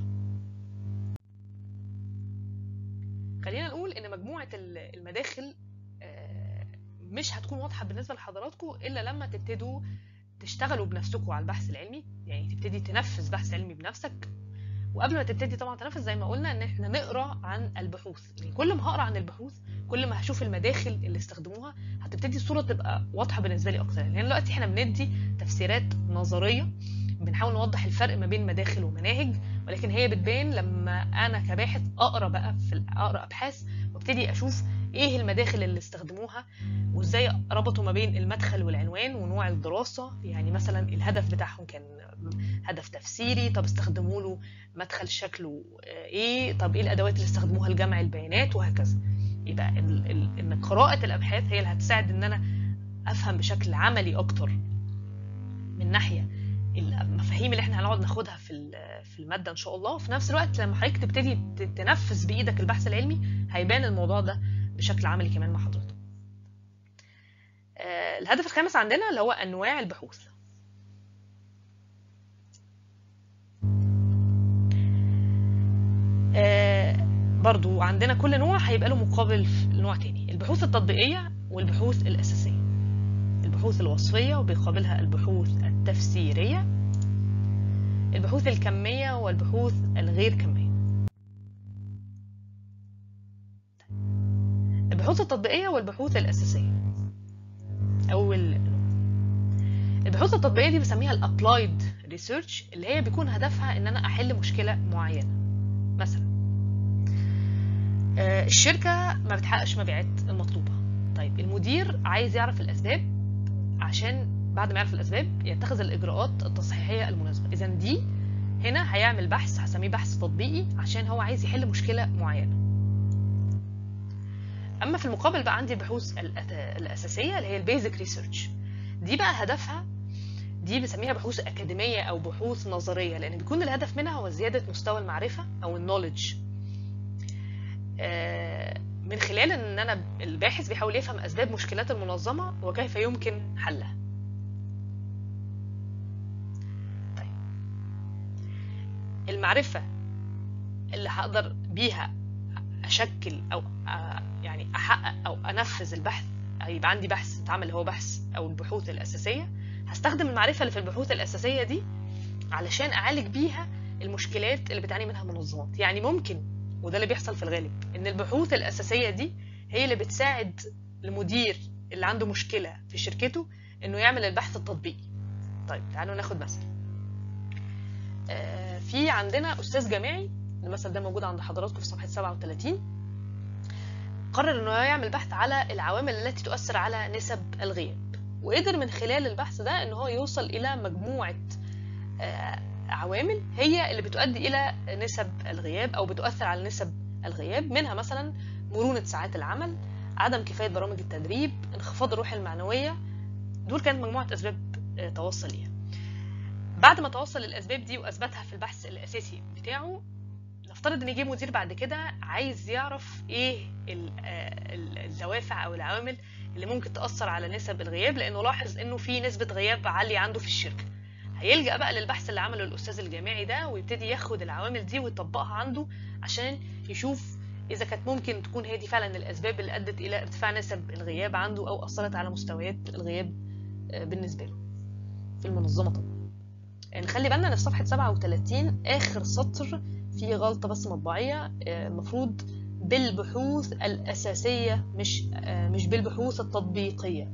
خلينا نقول ان مجموعه المداخل مش هتكون واضحه بالنسبه لحضراتكم الا لما تبتدوا تشتغلوا بنفسكم على البحث العلمي يعني تبتدي تنفذ بحث علمي بنفسك وقبل ما تبتدي طبعا تنفذ زي ما قلنا ان احنا نقرا عن البحوث يعني كل ما هقرا عن البحوث كل ما هشوف المداخل اللي استخدموها هتبتدي الصوره تبقى واضحه بالنسبه لي اكتر يعني دلوقتي احنا بندي تفسيرات نظريه بنحاول نوضح الفرق ما بين مداخل ومناهج ولكن هي بتبان لما انا كباحث اقرا بقى في اقرا ابحاث وابتدي اشوف ايه المداخل اللي استخدموها وازاي ربطوا ما بين المدخل والعنوان ونوع الدراسه يعني مثلا الهدف بتاعهم كان هدف تفسيري طب استخدموا له مدخل شكله ايه طب ايه الادوات اللي استخدموها لجمع البيانات وهكذا يبقى ان قراءه الابحاث هي اللي هتساعد ان انا افهم بشكل عملي اكتر من ناحيه المفاهيم اللي احنا هنقعد ناخدها في في الماده ان شاء الله وفي نفس الوقت لما حضرتك تبتدي تنفذ بايدك البحث العلمي هيبان الموضوع ده بشكل عملي كمان مع حضرتك آه الهدف الخامس عندنا اللي هو انواع البحوث آه برضو عندنا كل نوع هيبقى له مقابل في نوع تاني البحوث التطبيقية والبحوث الأساسية البحوث الوصفية وبيقابلها البحوث التفسيرية البحوث الكمية والبحوث الغير كمية البحوث التطبيقية والبحوث الأساسية أول البحوث التطبيقية دي بسميها الابلايد ريسيرش اللي هي بيكون هدفها ان انا احل مشكلة معينة مثلا الشركة ما بتحققش مبيعات المطلوبة طيب المدير عايز يعرف الأسباب عشان بعد ما يعرف الأسباب يتخذ الإجراءات التصحيحية المناسبة إذا دي هنا هيعمل بحث هسميه بحث تطبيقي عشان هو عايز يحل مشكلة معينة أما في المقابل بقى عندي البحوث الأساسية اللي هي البيزك ريسيرش دي بقى هدفها دي بسميها بحوث أكاديمية أو بحوث نظرية لأن بيكون الهدف منها هو زيادة مستوى المعرفة أو النولج من خلال ان انا الباحث بيحاول يفهم اسباب مشكلات المنظمه وكيف يمكن حلها طيب المعرفه اللي هقدر بيها اشكل او يعني احقق او انفذ البحث يبقى عندي بحث اتعمل هو بحث او البحوث الاساسيه هستخدم المعرفه اللي في البحوث الاساسيه دي علشان اعالج بيها المشكلات اللي بتعاني منها المنظمات يعني ممكن وده اللي بيحصل في الغالب ان البحوث الاساسيه دي هي اللي بتساعد المدير اللي عنده مشكله في شركته انه يعمل البحث التطبيقي طيب تعالوا ناخد مثل آه، في عندنا استاذ جامعي المثل ده موجود عند حضراتكم في صفحه 37 قرر انه يعمل بحث على العوامل التي تؤثر على نسب الغياب وقدر من خلال البحث ده ان هو يوصل الى مجموعه آه، عوامل هي اللي بتؤدي الى نسب الغياب او بتؤثر على نسب الغياب منها مثلا مرونه ساعات العمل عدم كفايه برامج التدريب انخفاض الروح المعنويه دول كانت مجموعه اسباب آه، توصل ليها بعد ما توصل للاسباب دي واثبتها في البحث الاساسي بتاعه نفترض ان جه مدير بعد كده عايز يعرف ايه ال- آه، ال- الدوافع او العوامل اللي ممكن تاثر على نسب الغياب لانه لاحظ انه في نسبه غياب عاليه عنده في الشركه هيلجأ بقى للبحث اللي عمله الأستاذ الجامعي ده ويبتدي ياخد العوامل دي ويطبقها عنده عشان يشوف إذا كانت ممكن تكون هي دي فعلا الأسباب اللي أدت إلى ارتفاع نسب الغياب عنده أو أثرت على مستويات الغياب آه، بالنسبة له في المنظمة طبعا يعني خلي بالنا إن في صفحة 37 آخر سطر فيه غلطة بس مطبعية آه، المفروض بالبحوث الأساسية مش آه، مش بالبحوث التطبيقية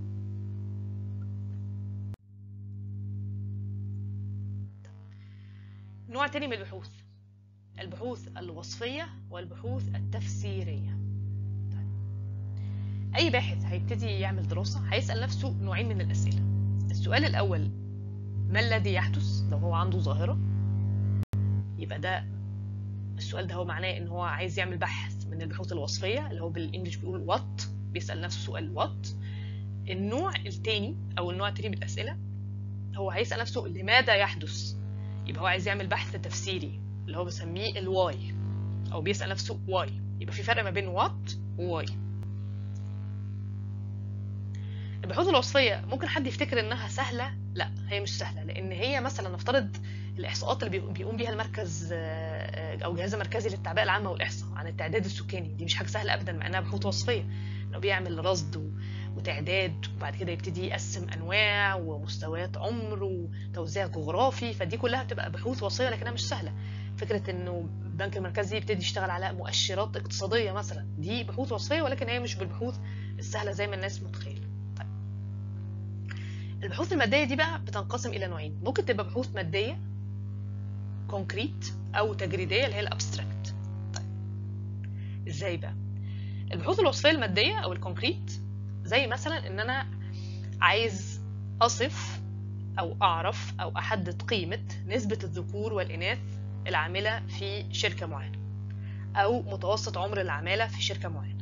نوع تاني من البحوث البحوث الوصفية والبحوث التفسيرية طيب. أي باحث هيبتدي يعمل دراسة هيسأل نفسه نوعين من الأسئلة السؤال الأول ما الذي يحدث لو هو عنده ظاهرة يبقى ده السؤال ده هو معناه ان هو عايز يعمل بحث من البحوث الوصفية اللي هو بالانجلش بيقول وات بيسأل نفسه سؤال وات النوع التاني او النوع التاني من الأسئلة هو هيسأل نفسه لماذا يحدث يبقى هو عايز يعمل بحث تفسيري اللي هو بسميه الواي او بيسأل نفسه واي يبقى في فرق ما بين وات وواي البحوث الوصفية ممكن حد يفتكر انها سهلة لا هي مش سهلة لان هي مثلا نفترض الاحصاءات اللي بيقوم- بيقوم بيها المركز آه، او الجهاز المركزي للتعبئة العامة والاحصاء عن التعداد السكاني دي مش حاجة سهلة ابدا مع انها بحوث وصفية انه بيعمل رصد و- وتعداد وبعد كده يبتدي يقسم انواع ومستويات عمر وتوزيع جغرافي فدي كلها بتبقى بحوث وصفيه لكنها مش سهله فكره انه البنك المركزي يبتدي يشتغل على مؤشرات اقتصاديه مثلا دي بحوث وصفيه ولكن هي مش بالبحوث السهله زي ما الناس متخيله طيب. البحوث الماديه دي بقى بتنقسم الى نوعين ممكن تبقى بحوث ماديه كونكريت او تجريديه اللي هي الابستراكت طيب ازاي بقى البحوث الوصفيه الماديه او الكونكريت زي مثلا ان انا عايز اصف او اعرف او احدد قيمه نسبه الذكور والاناث العامله في شركه معينه او متوسط عمر العماله في شركه معينه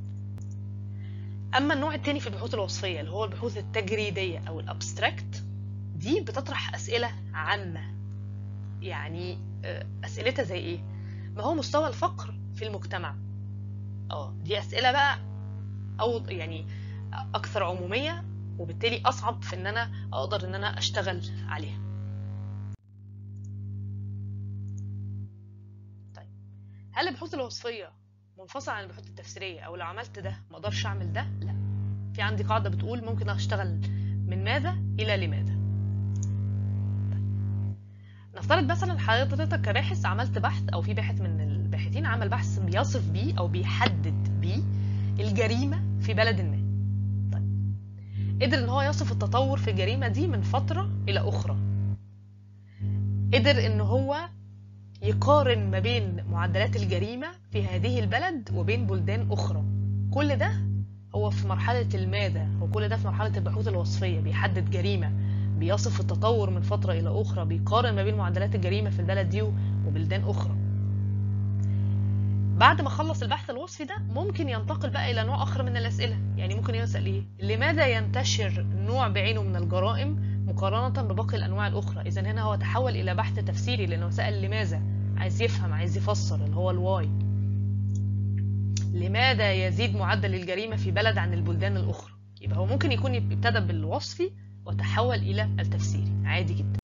اما النوع التاني في البحوث الوصفيه اللي هو البحوث التجريديه او الابستراكت دي بتطرح اسئله عامه يعني آه، اسئلتها زي ايه ما هو مستوى الفقر في المجتمع اه دي اسئله بقى او يعني اكثر عموميه وبالتالي اصعب في ان انا اقدر ان انا اشتغل عليها طيب هل البحوث الوصفيه منفصله عن البحوث التفسيريه او لو عملت ده ما اقدرش اعمل ده لا في عندي قاعده بتقول ممكن اشتغل من ماذا الى لماذا طيب. نفترض مثلا حضرتك كباحث عملت بحث او في باحث من الباحثين عمل بحث بيصف بيه او بيحدد بيه الجريمه في بلد ما قدر ان هو يصف التطور في الجريمه دي من فتره الى اخرى قدر ان هو يقارن ما بين معدلات الجريمه في هذه البلد وبين بلدان اخرى كل ده هو في مرحله الماذا هو كل ده في مرحله البحوث الوصفيه بيحدد جريمه بيصف التطور من فتره الى اخرى بيقارن ما بين معدلات الجريمه في البلد دي وبلدان اخرى بعد ما خلص البحث الوصفي ده ممكن ينتقل بقى الى نوع اخر من الاسئله يعني ممكن يسال ايه لماذا ينتشر نوع بعينه من الجرائم مقارنه بباقي الانواع الاخرى اذا هنا هو تحول الى بحث تفسيري لانه سال لماذا عايز يفهم عايز يفسر اللي هو الواي لماذا يزيد معدل الجريمه في بلد عن البلدان الاخرى يبقى هو ممكن يكون ابتدى بالوصفي وتحول الى التفسيري عادي جدا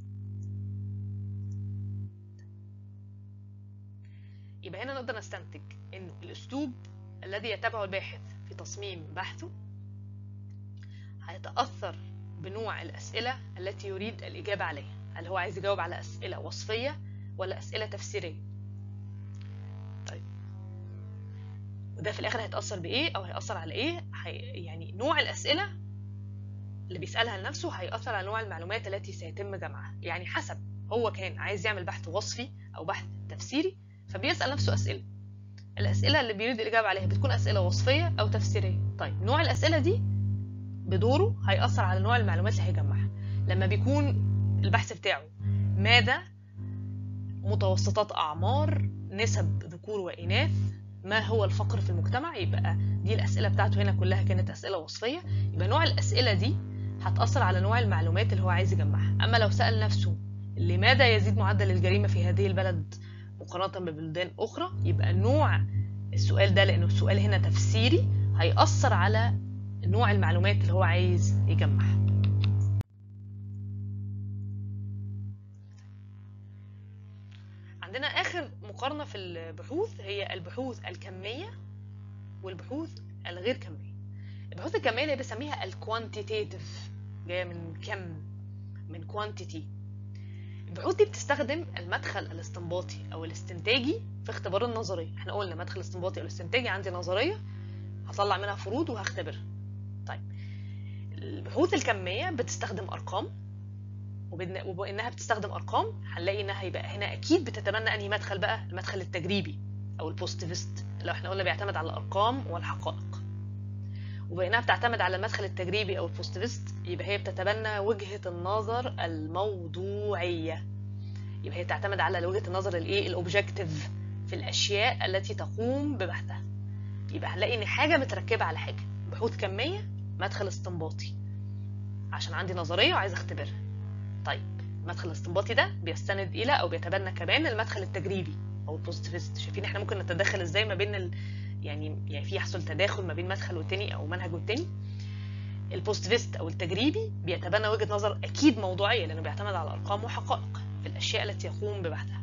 يبقى هنا نقدر نستنتج ان الاسلوب الذي يتبعه الباحث في تصميم بحثه هيتاثر بنوع الاسئله التي يريد الاجابه عليها هل هو عايز يجاوب على اسئله وصفيه ولا اسئله تفسيريه طيب وده في الاخر هيتاثر بايه او هياثر على ايه هي يعني نوع الاسئله اللي بيسالها لنفسه هياثر على نوع المعلومات التي سيتم جمعها يعني حسب هو كان عايز يعمل بحث وصفي او بحث تفسيري فبيسال نفسه اسئله الاسئله اللي بيريد الاجابه عليها بتكون اسئله وصفيه او تفسيريه طيب نوع الاسئله دي بدوره هيأثر على نوع المعلومات اللي هيجمعها لما بيكون البحث بتاعه ماذا متوسطات أعمار نسب ذكور وإناث ما هو الفقر في المجتمع يبقى دي الأسئلة بتاعته هنا كلها كانت أسئلة وصفية يبقى نوع الأسئلة دي هتأثر على نوع المعلومات اللي هو عايز يجمعها أما لو سأل نفسه لماذا يزيد معدل الجريمة في هذه البلد مقارنة ببلدان أخرى يبقى نوع السؤال ده لأنه السؤال هنا تفسيري هيأثر على نوع المعلومات اللي هو عايز يجمعها عندنا آخر مقارنة في البحوث هي البحوث الكمية والبحوث الغير كمية البحوث الكمية اللي بسميها الكوانتيتيف جاية من كم من كوانتيتي البحوث دي بتستخدم المدخل الاستنباطي او الاستنتاجي في اختبار النظرية احنا قلنا مدخل استنباطي او الاستنتاجي عندي نظرية هطلع منها فروض وهختبرها طيب البحوث الكمية بتستخدم أرقام وبانها بتستخدم ارقام هنلاقي انها يبقى هنا اكيد بتتبنى انهي مدخل بقى المدخل التجريبي او البوزيتيفست لو احنا قلنا بيعتمد على الارقام والحقائق وبانها بتعتمد على المدخل التجريبي او البوزيتيفست يبقى هي بتتبنى وجهه النظر الموضوعيه يبقى هي تعتمد على وجهه النظر الايه الاوبجكتيف في الاشياء التي تقوم ببحثها يبقى هنلاقي ان حاجه متركبه على حاجه بحوث كميه مدخل استنباطي عشان عندي نظريه وعايز اختبرها طيب المدخل الاستنباطي ده بيستند الى او بيتبنى كمان المدخل التجريبي او البوزيتيفست شايفين احنا ممكن نتدخل ازاي ما بين ال... يعني يعني في يحصل تداخل ما بين مدخل والتاني او منهج والتاني البوزيتيفست او التجريبي بيتبنى وجهه نظر اكيد موضوعيه لانه بيعتمد على ارقام وحقائق في الاشياء التي يقوم ببحثها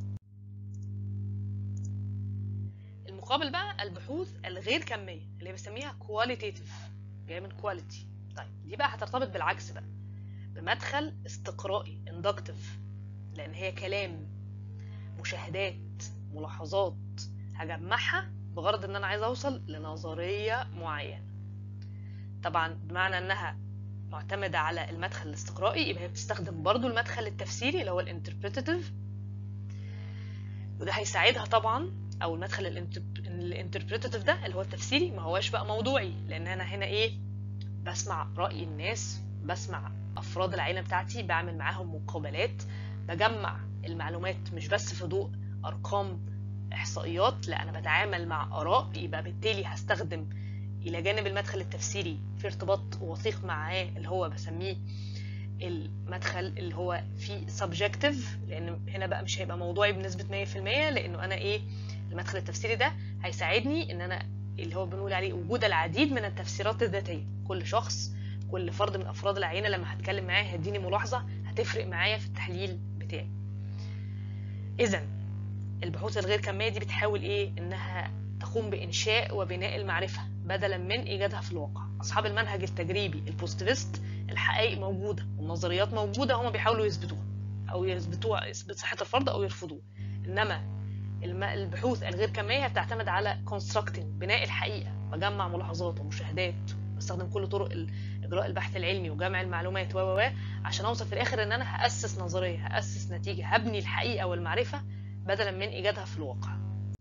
المقابل بقى البحوث الغير كميه اللي بسميها كواليتيتيف جايه من كواليتي طيب دي بقى هترتبط بالعكس بقى بمدخل استقرائي inductive لان هي كلام مشاهدات ملاحظات هجمعها بغرض ان انا عايز اوصل لنظريه معينه طبعا بمعنى انها معتمده على المدخل الاستقرائي يبقى هي بتستخدم برضو المدخل التفسيري اللي هو الانتربريتيف وده هيساعدها طبعا او المدخل الانتربريتيف ده اللي هو التفسيري ما هواش بقى موضوعي لان انا هنا ايه بسمع راي الناس بسمع افراد العيله بتاعتي بعمل معاهم مقابلات بجمع المعلومات مش بس في ضوء ارقام احصائيات لا انا بتعامل مع اراء يبقى بالتالي هستخدم الى جانب المدخل التفسيري في ارتباط وثيق معاه اللي هو بسميه المدخل اللي هو فيه سبجكتيف لان هنا بقى مش هيبقى موضوعي بنسبه 100% لانه انا ايه المدخل التفسيري ده هيساعدني ان انا اللي هو بنقول عليه وجود العديد من التفسيرات الذاتيه كل شخص كل فرد من افراد العينه لما هتكلم معاه هيديني ملاحظه هتفرق معايا في التحليل بتاعي اذا البحوث الغير كميه دي بتحاول ايه انها تقوم بانشاء وبناء المعرفه بدلا من ايجادها في الواقع اصحاب المنهج التجريبي البوزيتيفست الحقائق موجوده والنظريات موجوده هم بيحاولوا يثبتوها او يثبتوها يثبت صحه الفرض او يرفضوه انما البحوث الغير كميه بتعتمد على constructing بناء الحقيقه بجمع ملاحظات ومشاهدات بستخدم كل طرق اجراء البحث العلمي وجمع المعلومات و و عشان اوصل في الاخر ان انا هاسس نظريه هاسس نتيجه هبني الحقيقه والمعرفه بدلا من ايجادها في الواقع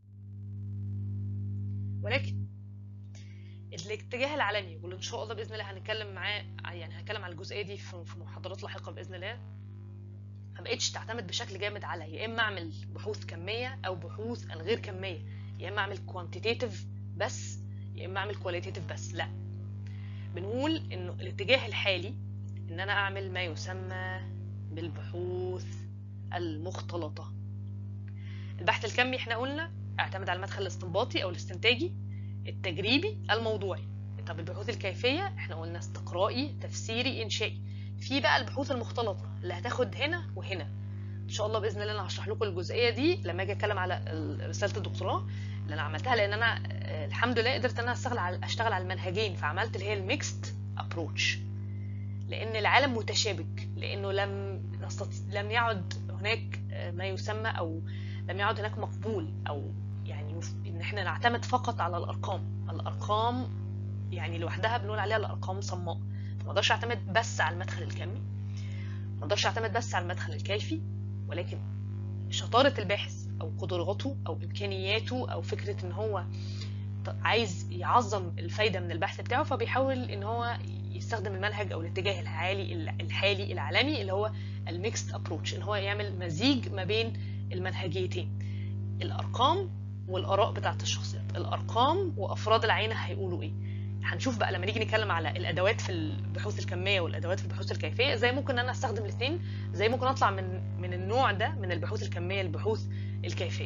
ولكن الاتجاه العالمي واللي ان شاء الله باذن الله هنتكلم معاه يعني هنتكلم على الجزئيه دي في محاضرات لاحقه باذن الله ما بقتش تعتمد بشكل جامد على يا اما اعمل بحوث كميه او بحوث الغير كميه يا اما اعمل كوانتيتيف بس يا اما اعمل كواليتيف بس لا بنقول انه الاتجاه الحالي ان انا اعمل ما يسمى بالبحوث المختلطه البحث الكمي احنا قلنا اعتمد على المدخل الاستنباطي او الاستنتاجي التجريبي الموضوعي طب البحوث الكيفيه احنا قلنا استقرائي تفسيري انشائي في بقى البحوث المختلطه اللي هتاخد هنا وهنا ان شاء الله باذن الله انا هشرح لكم الجزئيه دي لما اجي اتكلم على رساله الدكتوراه اللي انا عملتها لان انا الحمد لله قدرت ان انا اشتغل على اشتغل على المنهجين فعملت اللي هي الميكست ابروتش لان العالم متشابك لانه لم نستطيع لم يعد هناك آه، ما يسمى او لم يعد هناك مقبول او يعني يف- ان احنا نعتمد فقط على الارقام الارقام يعني لوحدها بنقول عليها الارقام صماء ما اقدرش اعتمد بس على المدخل الكمي ما اقدرش اعتمد بس على المدخل الكيفي ولكن شطارة الباحث او قدراته او امكانياته او فكرة ان هو ط- عايز يعظم الفايدة من البحث بتاعه فبيحاول ان هو يستخدم المنهج او الاتجاه الحالي الحالي العالمي اللي هو الميكست ابروتش ان هو يعمل مزيج ما بين المنهجيتين الارقام والاراء بتاعت الشخصيات الارقام وافراد العينه هيقولوا ايه هنشوف بقى لما نيجي نتكلم على الادوات في البحوث الكميه والادوات في البحوث الكيفيه ازاي ممكن انا استخدم الاثنين ازاي ممكن اطلع من من النوع ده من البحوث الكميه للبحوث الكيفيه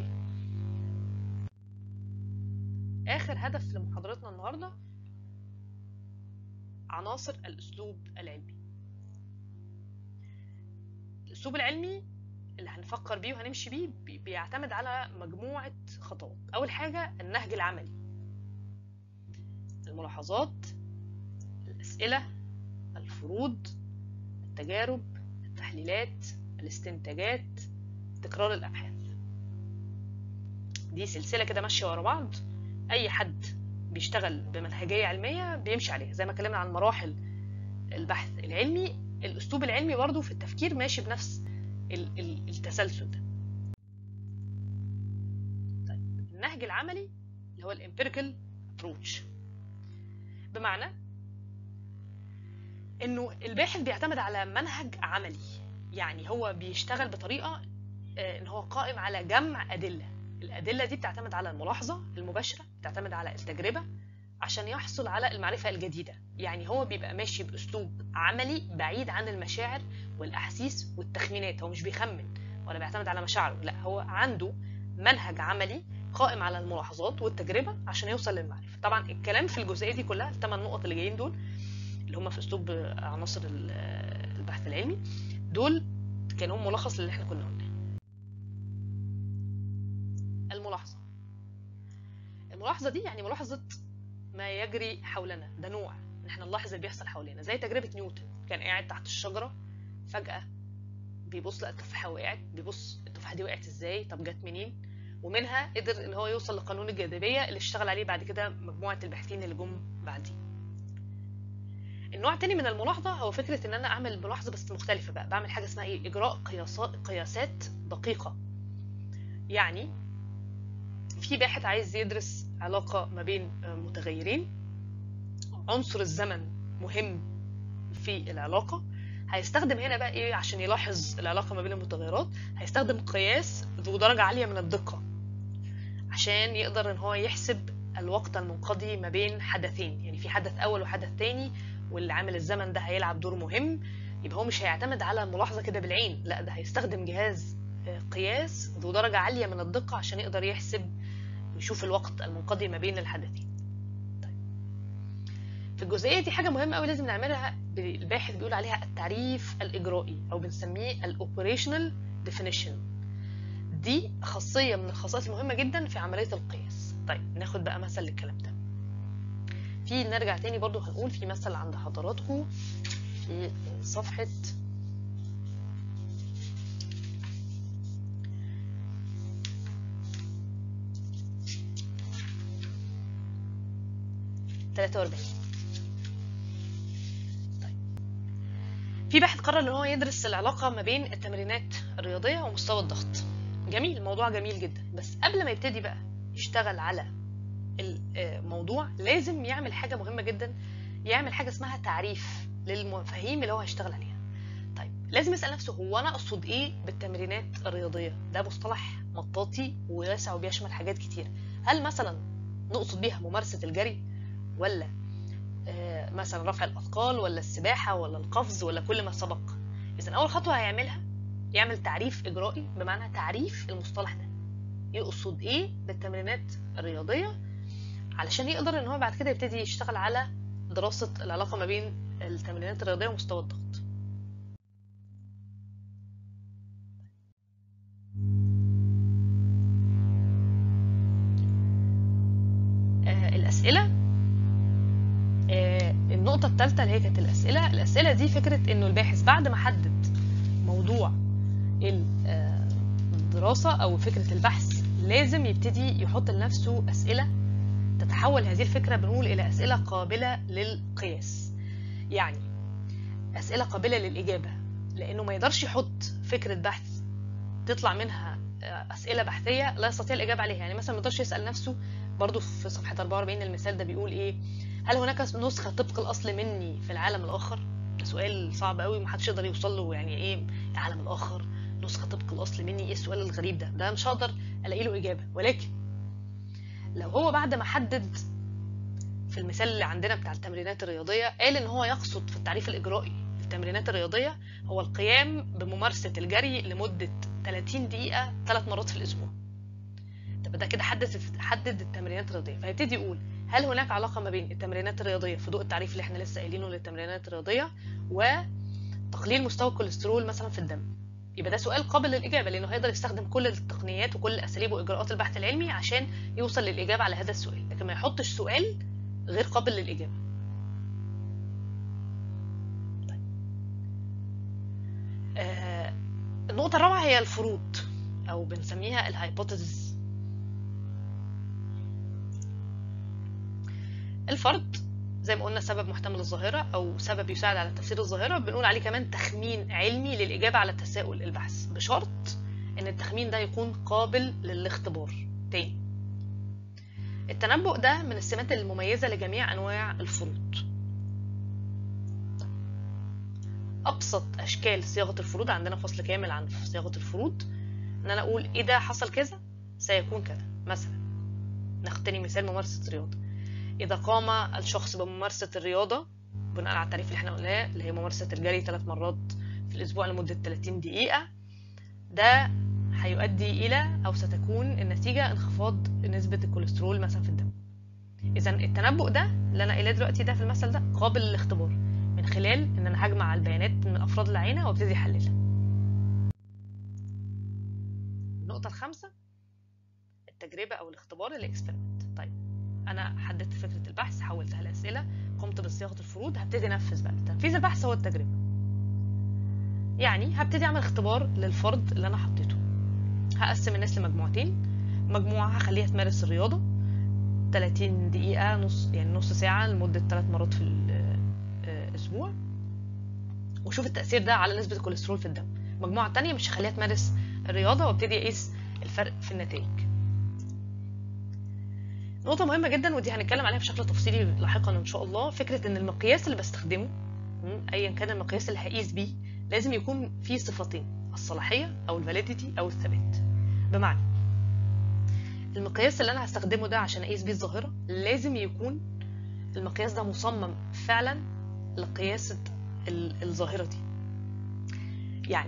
اخر هدف لمحاضرتنا النهارده عناصر الاسلوب العلمي الاسلوب العلمي اللي هنفكر بيه وهنمشي بيه بي- بيعتمد على مجموعة خطوات أول حاجة النهج العملي الملاحظات الأسئلة الفروض التجارب التحليلات الاستنتاجات تكرار الأبحاث دي سلسلة كده ماشية ورا بعض أي حد بيشتغل بمنهجية علمية بيمشي عليها زي ما اتكلمنا عن مراحل البحث العلمي الأسلوب العلمي برضو في التفكير ماشي بنفس ال- ال- التسلسل ده طيب النهج العملي اللي هو الامبيريكال ابروتش بمعنى انه الباحث بيعتمد على منهج عملي يعني هو بيشتغل بطريقه آه، ان هو قائم على جمع ادله الادله دي بتعتمد على الملاحظه المباشره بتعتمد على التجربه عشان يحصل على المعرفه الجديده يعني هو بيبقى ماشي باسلوب عملي بعيد عن المشاعر والاحاسيس والتخمينات هو مش بيخمن ولا بيعتمد على مشاعره لا هو عنده منهج عملي قائم على الملاحظات والتجربه عشان يوصل للمعرفه طبعا الكلام في الجزئيه دي كلها الثمان نقط اللي جايين دول اللي هم في اسلوب عناصر ال- البحث العلمي دول كانوا ملخص للي احنا كنا قلناه الملاحظه الملاحظه دي يعني ملاحظه ما يجري حولنا ده نوع ان احنا نلاحظ اللي بيحصل حوالينا زي تجربه نيوتن كان قاعد تحت الشجره فجاه بيبص لقى التفاحه وقعت بيبص التفاحه دي وقعت ازاي طب جت منين ومنها قدر ان هو يوصل لقانون الجاذبيه اللي اشتغل عليه بعد كده مجموعه الباحثين اللي جم بعديه النوع التاني من الملاحظه هو فكره ان انا اعمل ملاحظه بس مختلفه بقى بعمل حاجه اسمها ايه اجراء قياسات قياسات دقيقه يعني في باحث عايز يدرس علاقه ما بين متغيرين عنصر الزمن مهم في العلاقه هيستخدم هنا بقى ايه عشان يلاحظ العلاقه ما بين المتغيرات هيستخدم قياس ذو درجه عاليه من الدقه عشان يقدر ان هو يحسب الوقت المنقضي ما بين حدثين يعني في حدث اول وحدث تاني واللي عامل الزمن ده هيلعب دور مهم يبقى هو مش هيعتمد على الملاحظه كده بالعين لا ده هيستخدم جهاز آه، قياس ذو درجه عاليه من الدقه عشان يقدر يحسب ويشوف الوقت المنقضي ما بين الحدثين طيب. في الجزئيه دي حاجه مهمه قوي لازم نعملها الباحث بيقول عليها التعريف الاجرائي او بنسميه الاوبريشنال ديفينيشن دي خاصيه من الخصائص المهمه جدا في عمليه القياس طيب ناخد بقى مثل للكلام ده في نرجع تاني برضو هنقول في مثل عند حضراتكم في صفحة تلاتة وأربعين طيب في باحث قرر ان هو يدرس العلاقة ما بين التمرينات الرياضية ومستوى الضغط جميل الموضوع جميل جدا بس قبل ما يبتدي بقى يشتغل على الموضوع لازم يعمل حاجة مهمة جدا يعمل حاجة اسمها تعريف للمفاهيم اللي هو هيشتغل عليها طيب لازم يسأل نفسه هو أنا أقصد إيه بالتمرينات الرياضية ده مصطلح مطاطي وواسع وبيشمل حاجات كتير هل مثلا نقصد بيها ممارسة الجري ولا آه، مثلا رفع الأثقال ولا السباحة ولا القفز ولا كل ما سبق إذا أول خطوة هيعملها يعمل تعريف إجرائي بمعنى تعريف المصطلح ده يقصد إيه بالتمرينات الرياضية علشان يقدر ان هو بعد كده يبتدي يشتغل على دراسة العلاقة ما بين التمرينات الرياضية ومستوى الضغط آه الأسئلة آه النقطة الثالثة اللي هي كانت الأسئلة الأسئلة دي فكرة إنه الباحث بعد ما حدد موضوع الدراسة أو فكرة البحث لازم يبتدي يحط لنفسه أسئلة تتحول هذه الفكرة بنقول إلى أسئلة قابلة للقياس يعني أسئلة قابلة للإجابة لأنه ما يقدرش يحط فكرة بحث تطلع منها أسئلة بحثية لا يستطيع الإجابة عليها يعني مثلا ما يقدرش يسأل نفسه برضو في صفحة 44 المثال ده بيقول إيه هل هناك نسخة طبق الأصل مني في العالم الآخر؟ ده سؤال صعب قوي ومحدش يقدر يوصل له يعني إيه العالم الآخر نسخة طبق الأصل مني إيه السؤال الغريب ده؟ ده مش هقدر ألاقي له إجابة ولكن لو هو بعد ما حدد في المثال اللي عندنا بتاع التمرينات الرياضية قال إن هو يقصد في التعريف الإجرائي التمرينات الرياضية هو القيام بممارسة الجري لمدة 30 دقيقة ثلاث مرات في الأسبوع طب ده كده حدد حدد التمرينات الرياضية فهيبتدي يقول هل هناك علاقة ما بين التمرينات الرياضية في ضوء التعريف اللي احنا لسه قايلينه للتمرينات الرياضية وتقليل مستوى الكوليسترول مثلا في الدم يبقى ده سؤال قابل للإجابة لأنه هيقدر يستخدم كل التقنيات وكل أساليب وإجراءات البحث العلمي عشان يوصل للإجابة على هذا السؤال لكن ما يحطش سؤال غير قابل للإجابة طيب. آه النقطة الرابعة هي الفروض أو بنسميها الهايبوثيسز الفرض زي ما قلنا سبب محتمل الظاهرة أو سبب يساعد على تفسير الظاهرة بنقول عليه كمان تخمين علمي للإجابة على تساؤل البحث بشرط إن التخمين ده يكون قابل للاختبار تاني التنبؤ ده من السمات المميزة لجميع أنواع الفروض أبسط أشكال صياغة الفروض عندنا فصل كامل عن صياغة الفروض إن أنا أقول إذا حصل كذا سيكون كذا مثلا نختني مثال ممارسة الرياضة إذا قام الشخص بممارسة الرياضة بناء على التعريف اللي احنا قلناه اللي هي ممارسة الجري ثلاث مرات في الأسبوع لمدة 30 دقيقة ده هيؤدي إلى أو ستكون النتيجة انخفاض نسبة الكوليسترول مثلا في الدم إذا التنبؤ ده اللي أنا قايلاه دلوقتي ده في المثل ده قابل للاختبار من خلال إن أنا هجمع البيانات من أفراد العينة وابتدي أحللها النقطة الخامسة التجربة أو الاختبار الاكسبيرمنت طيب انا حددت فكره البحث حولتها لاسئله قمت بصياغه الفروض هبتدي انفذ بقى تنفيذ البحث هو التجربه يعني هبتدي اعمل اختبار للفرد اللي انا حطيته هقسم الناس لمجموعتين مجموعه هخليها تمارس الرياضه 30 دقيقه نص يعني نص ساعه لمده 3 مرات في الاسبوع واشوف التاثير ده على نسبه الكوليسترول في الدم المجموعه الثانيه مش هخليها تمارس الرياضه وابتدي اقيس الفرق في النتائج نقطة مهمة جدا ودي هنتكلم عليها بشكل تفصيلي لاحقا ان شاء الله فكرة ان المقياس اللي بستخدمه ايا كان المقياس اللي هقيس بيه لازم يكون فيه صفتين الصلاحية او الفاليديتي او الثبات بمعنى المقياس اللي انا هستخدمه ده عشان اقيس بيه الظاهرة لازم يكون المقياس ده مصمم فعلا لقياس الظاهرة دي يعني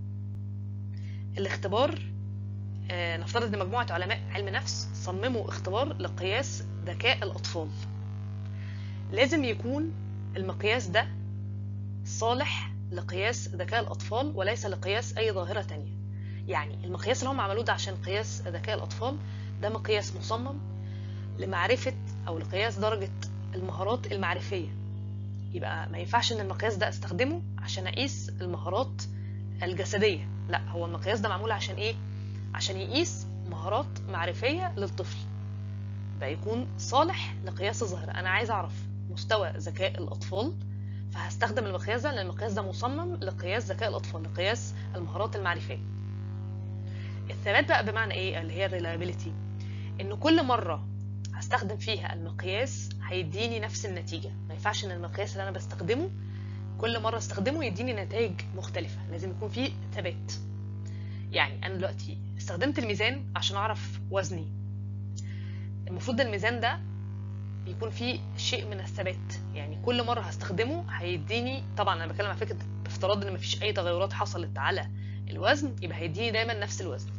الاختبار نفترض ان مجموعه علماء علم نفس صمموا اختبار لقياس ذكاء الاطفال لازم يكون المقياس ده صالح لقياس ذكاء الاطفال وليس لقياس اي ظاهره تانية يعني المقياس اللي هم عملوه ده عشان قياس ذكاء الاطفال ده مقياس مصمم لمعرفه او لقياس درجه المهارات المعرفيه يبقى ما ينفعش ان المقياس ده استخدمه عشان اقيس المهارات الجسديه لا هو المقياس ده معمول عشان ايه عشان يقيس مهارات معرفية للطفل بقى يكون صالح لقياس الظاهرة أنا عايز أعرف مستوى ذكاء الأطفال فهستخدم المقياس ده لأن المقياس ده مصمم لقياس ذكاء الأطفال لقياس المهارات المعرفية الثبات بقى بمعنى إيه اللي هي الريلايبيليتي إن كل مرة هستخدم فيها المقياس هيديني نفس النتيجة ما ينفعش إن المقياس اللي أنا بستخدمه كل مرة استخدمه يديني نتائج مختلفة لازم يكون فيه ثبات يعني أنا دلوقتي استخدمت الميزان عشان اعرف وزني المفروض الميزان ده يكون فيه شيء من الثبات يعني كل مره هستخدمه هيديني طبعا انا بتكلم على فكره بافتراض ان مفيش اي تغيرات حصلت على الوزن يبقى هيديني دايما نفس الوزن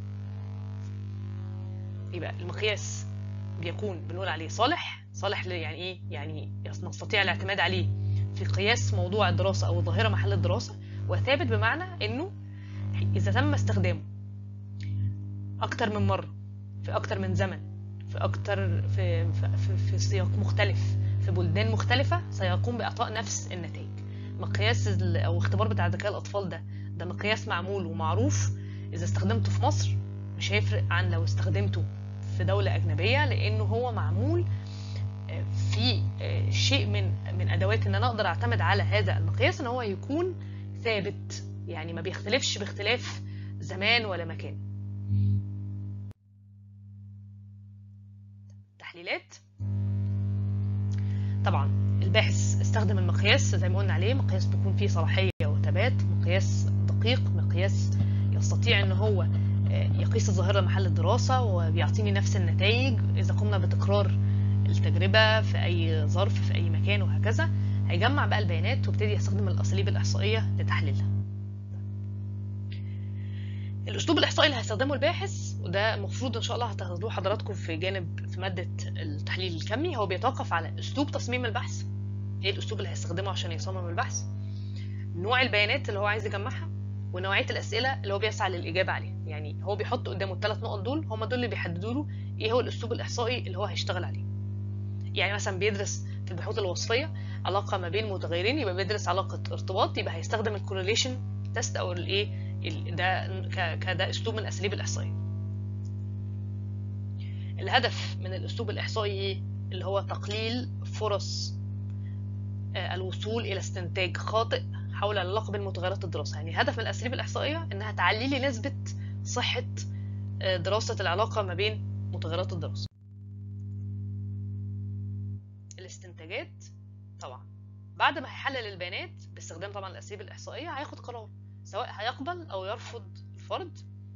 يبقى المقياس بيكون بنقول عليه صالح صالح يعني ايه يعني نستطيع الاعتماد عليه في قياس موضوع الدراسه او الظاهره محل الدراسه وثابت بمعنى انه اذا تم استخدامه اكتر من مره في اكتر من زمن في اكتر في في, في, في سياق مختلف في بلدان مختلفه سيقوم باعطاء نفس النتائج مقياس او اختبار بتاع ذكاء الاطفال ده ده مقياس معمول ومعروف اذا استخدمته في مصر مش هيفرق عن لو استخدمته في دولة أجنبية لأنه هو معمول آه، في آه، شيء من من أدوات إن أنا أقدر أعتمد على هذا المقياس إن هو يكون ثابت يعني ما بيختلفش باختلاف زمان ولا مكان تحليلات طبعا الباحث استخدم المقياس زي ما قلنا عليه مقياس بيكون فيه صلاحية وثبات مقياس دقيق مقياس يستطيع ان هو آه، يقيس الظاهرة محل الدراسة وبيعطيني نفس النتائج إذا قمنا بتكرار التجربة في أي ظرف في أي مكان وهكذا هيجمع بقى البيانات وابتدي يستخدم الأساليب الإحصائية لتحليلها الأسلوب الإحصائي اللي هيستخدمه الباحث وده المفروض إن شاء الله هتاخدوه حضراتكم في جانب في مادة التحليل الكمي هو بيتوقف على أسلوب تصميم البحث إيه الأسلوب اللي هيستخدمه عشان يصمم البحث نوع البيانات اللي هو عايز يجمعها ونوعيه الاسئله اللي هو بيسعى للاجابه عليها يعني هو بيحط قدامه الثلاث نقط دول هم دول اللي بيحددوا له ايه هو الاسلوب الاحصائي اللي هو هيشتغل عليه يعني مثلا بيدرس في البحوث الوصفيه علاقه ما بين متغيرين يبقى بيدرس علاقه ارتباط يبقى هيستخدم الكورليشن تيست او الايه ال- ده ك- كده اسلوب من الاساليب الاحصائيه الهدف من الاسلوب الاحصائي ايه اللي هو تقليل فرص آه، الوصول الى استنتاج خاطئ حول العلاقه بين متغيرات الدراسه يعني هدف من الاساليب الاحصائيه انها تعلي لي نسبه صحه آه، دراسه العلاقه ما بين متغيرات الدراسه الاستنتاجات طبعا بعد ما هيحلل البيانات باستخدام طبعا الاساليب الاحصائيه هياخد قرار سواء هيقبل او يرفض الفرد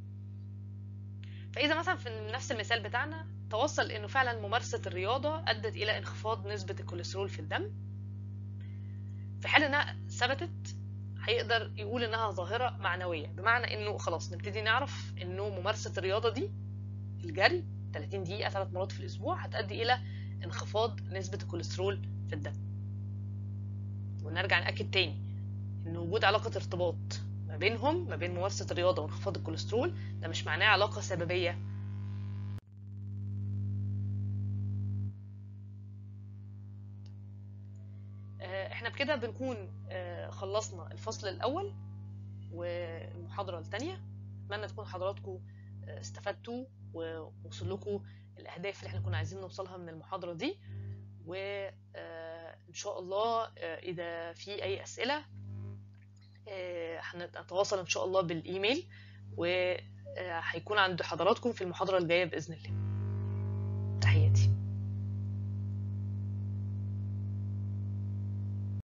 فاذا مثلا في نفس المثال بتاعنا توصل انه فعلا ممارسه الرياضه ادت الى انخفاض نسبه الكوليسترول في الدم في حال انها ثبتت هيقدر يقول انها ظاهره معنويه بمعنى انه خلاص نبتدي نعرف انه ممارسه الرياضه دي الجري 30 دقيقه ثلاث مرات في الاسبوع هتؤدي الى انخفاض نسبه الكوليسترول في الدم ونرجع ناكد تاني ان وجود علاقه ارتباط ما بينهم ما بين ممارسه الرياضه وانخفاض الكوليسترول ده مش معناه علاقه سببيه آه، احنا بكده بنكون آه، خلصنا الفصل الاول والمحاضره الثانيه اتمنى تكون حضراتكم آه، استفدتوا ووصل لكم الاهداف اللي احنا كنا عايزين نوصلها من المحاضره دي وان شاء الله آه، اذا في اي اسئله آه، هنتواصل ان شاء الله بالايميل وهيكون عند حضراتكم في المحاضره الجايه باذن الله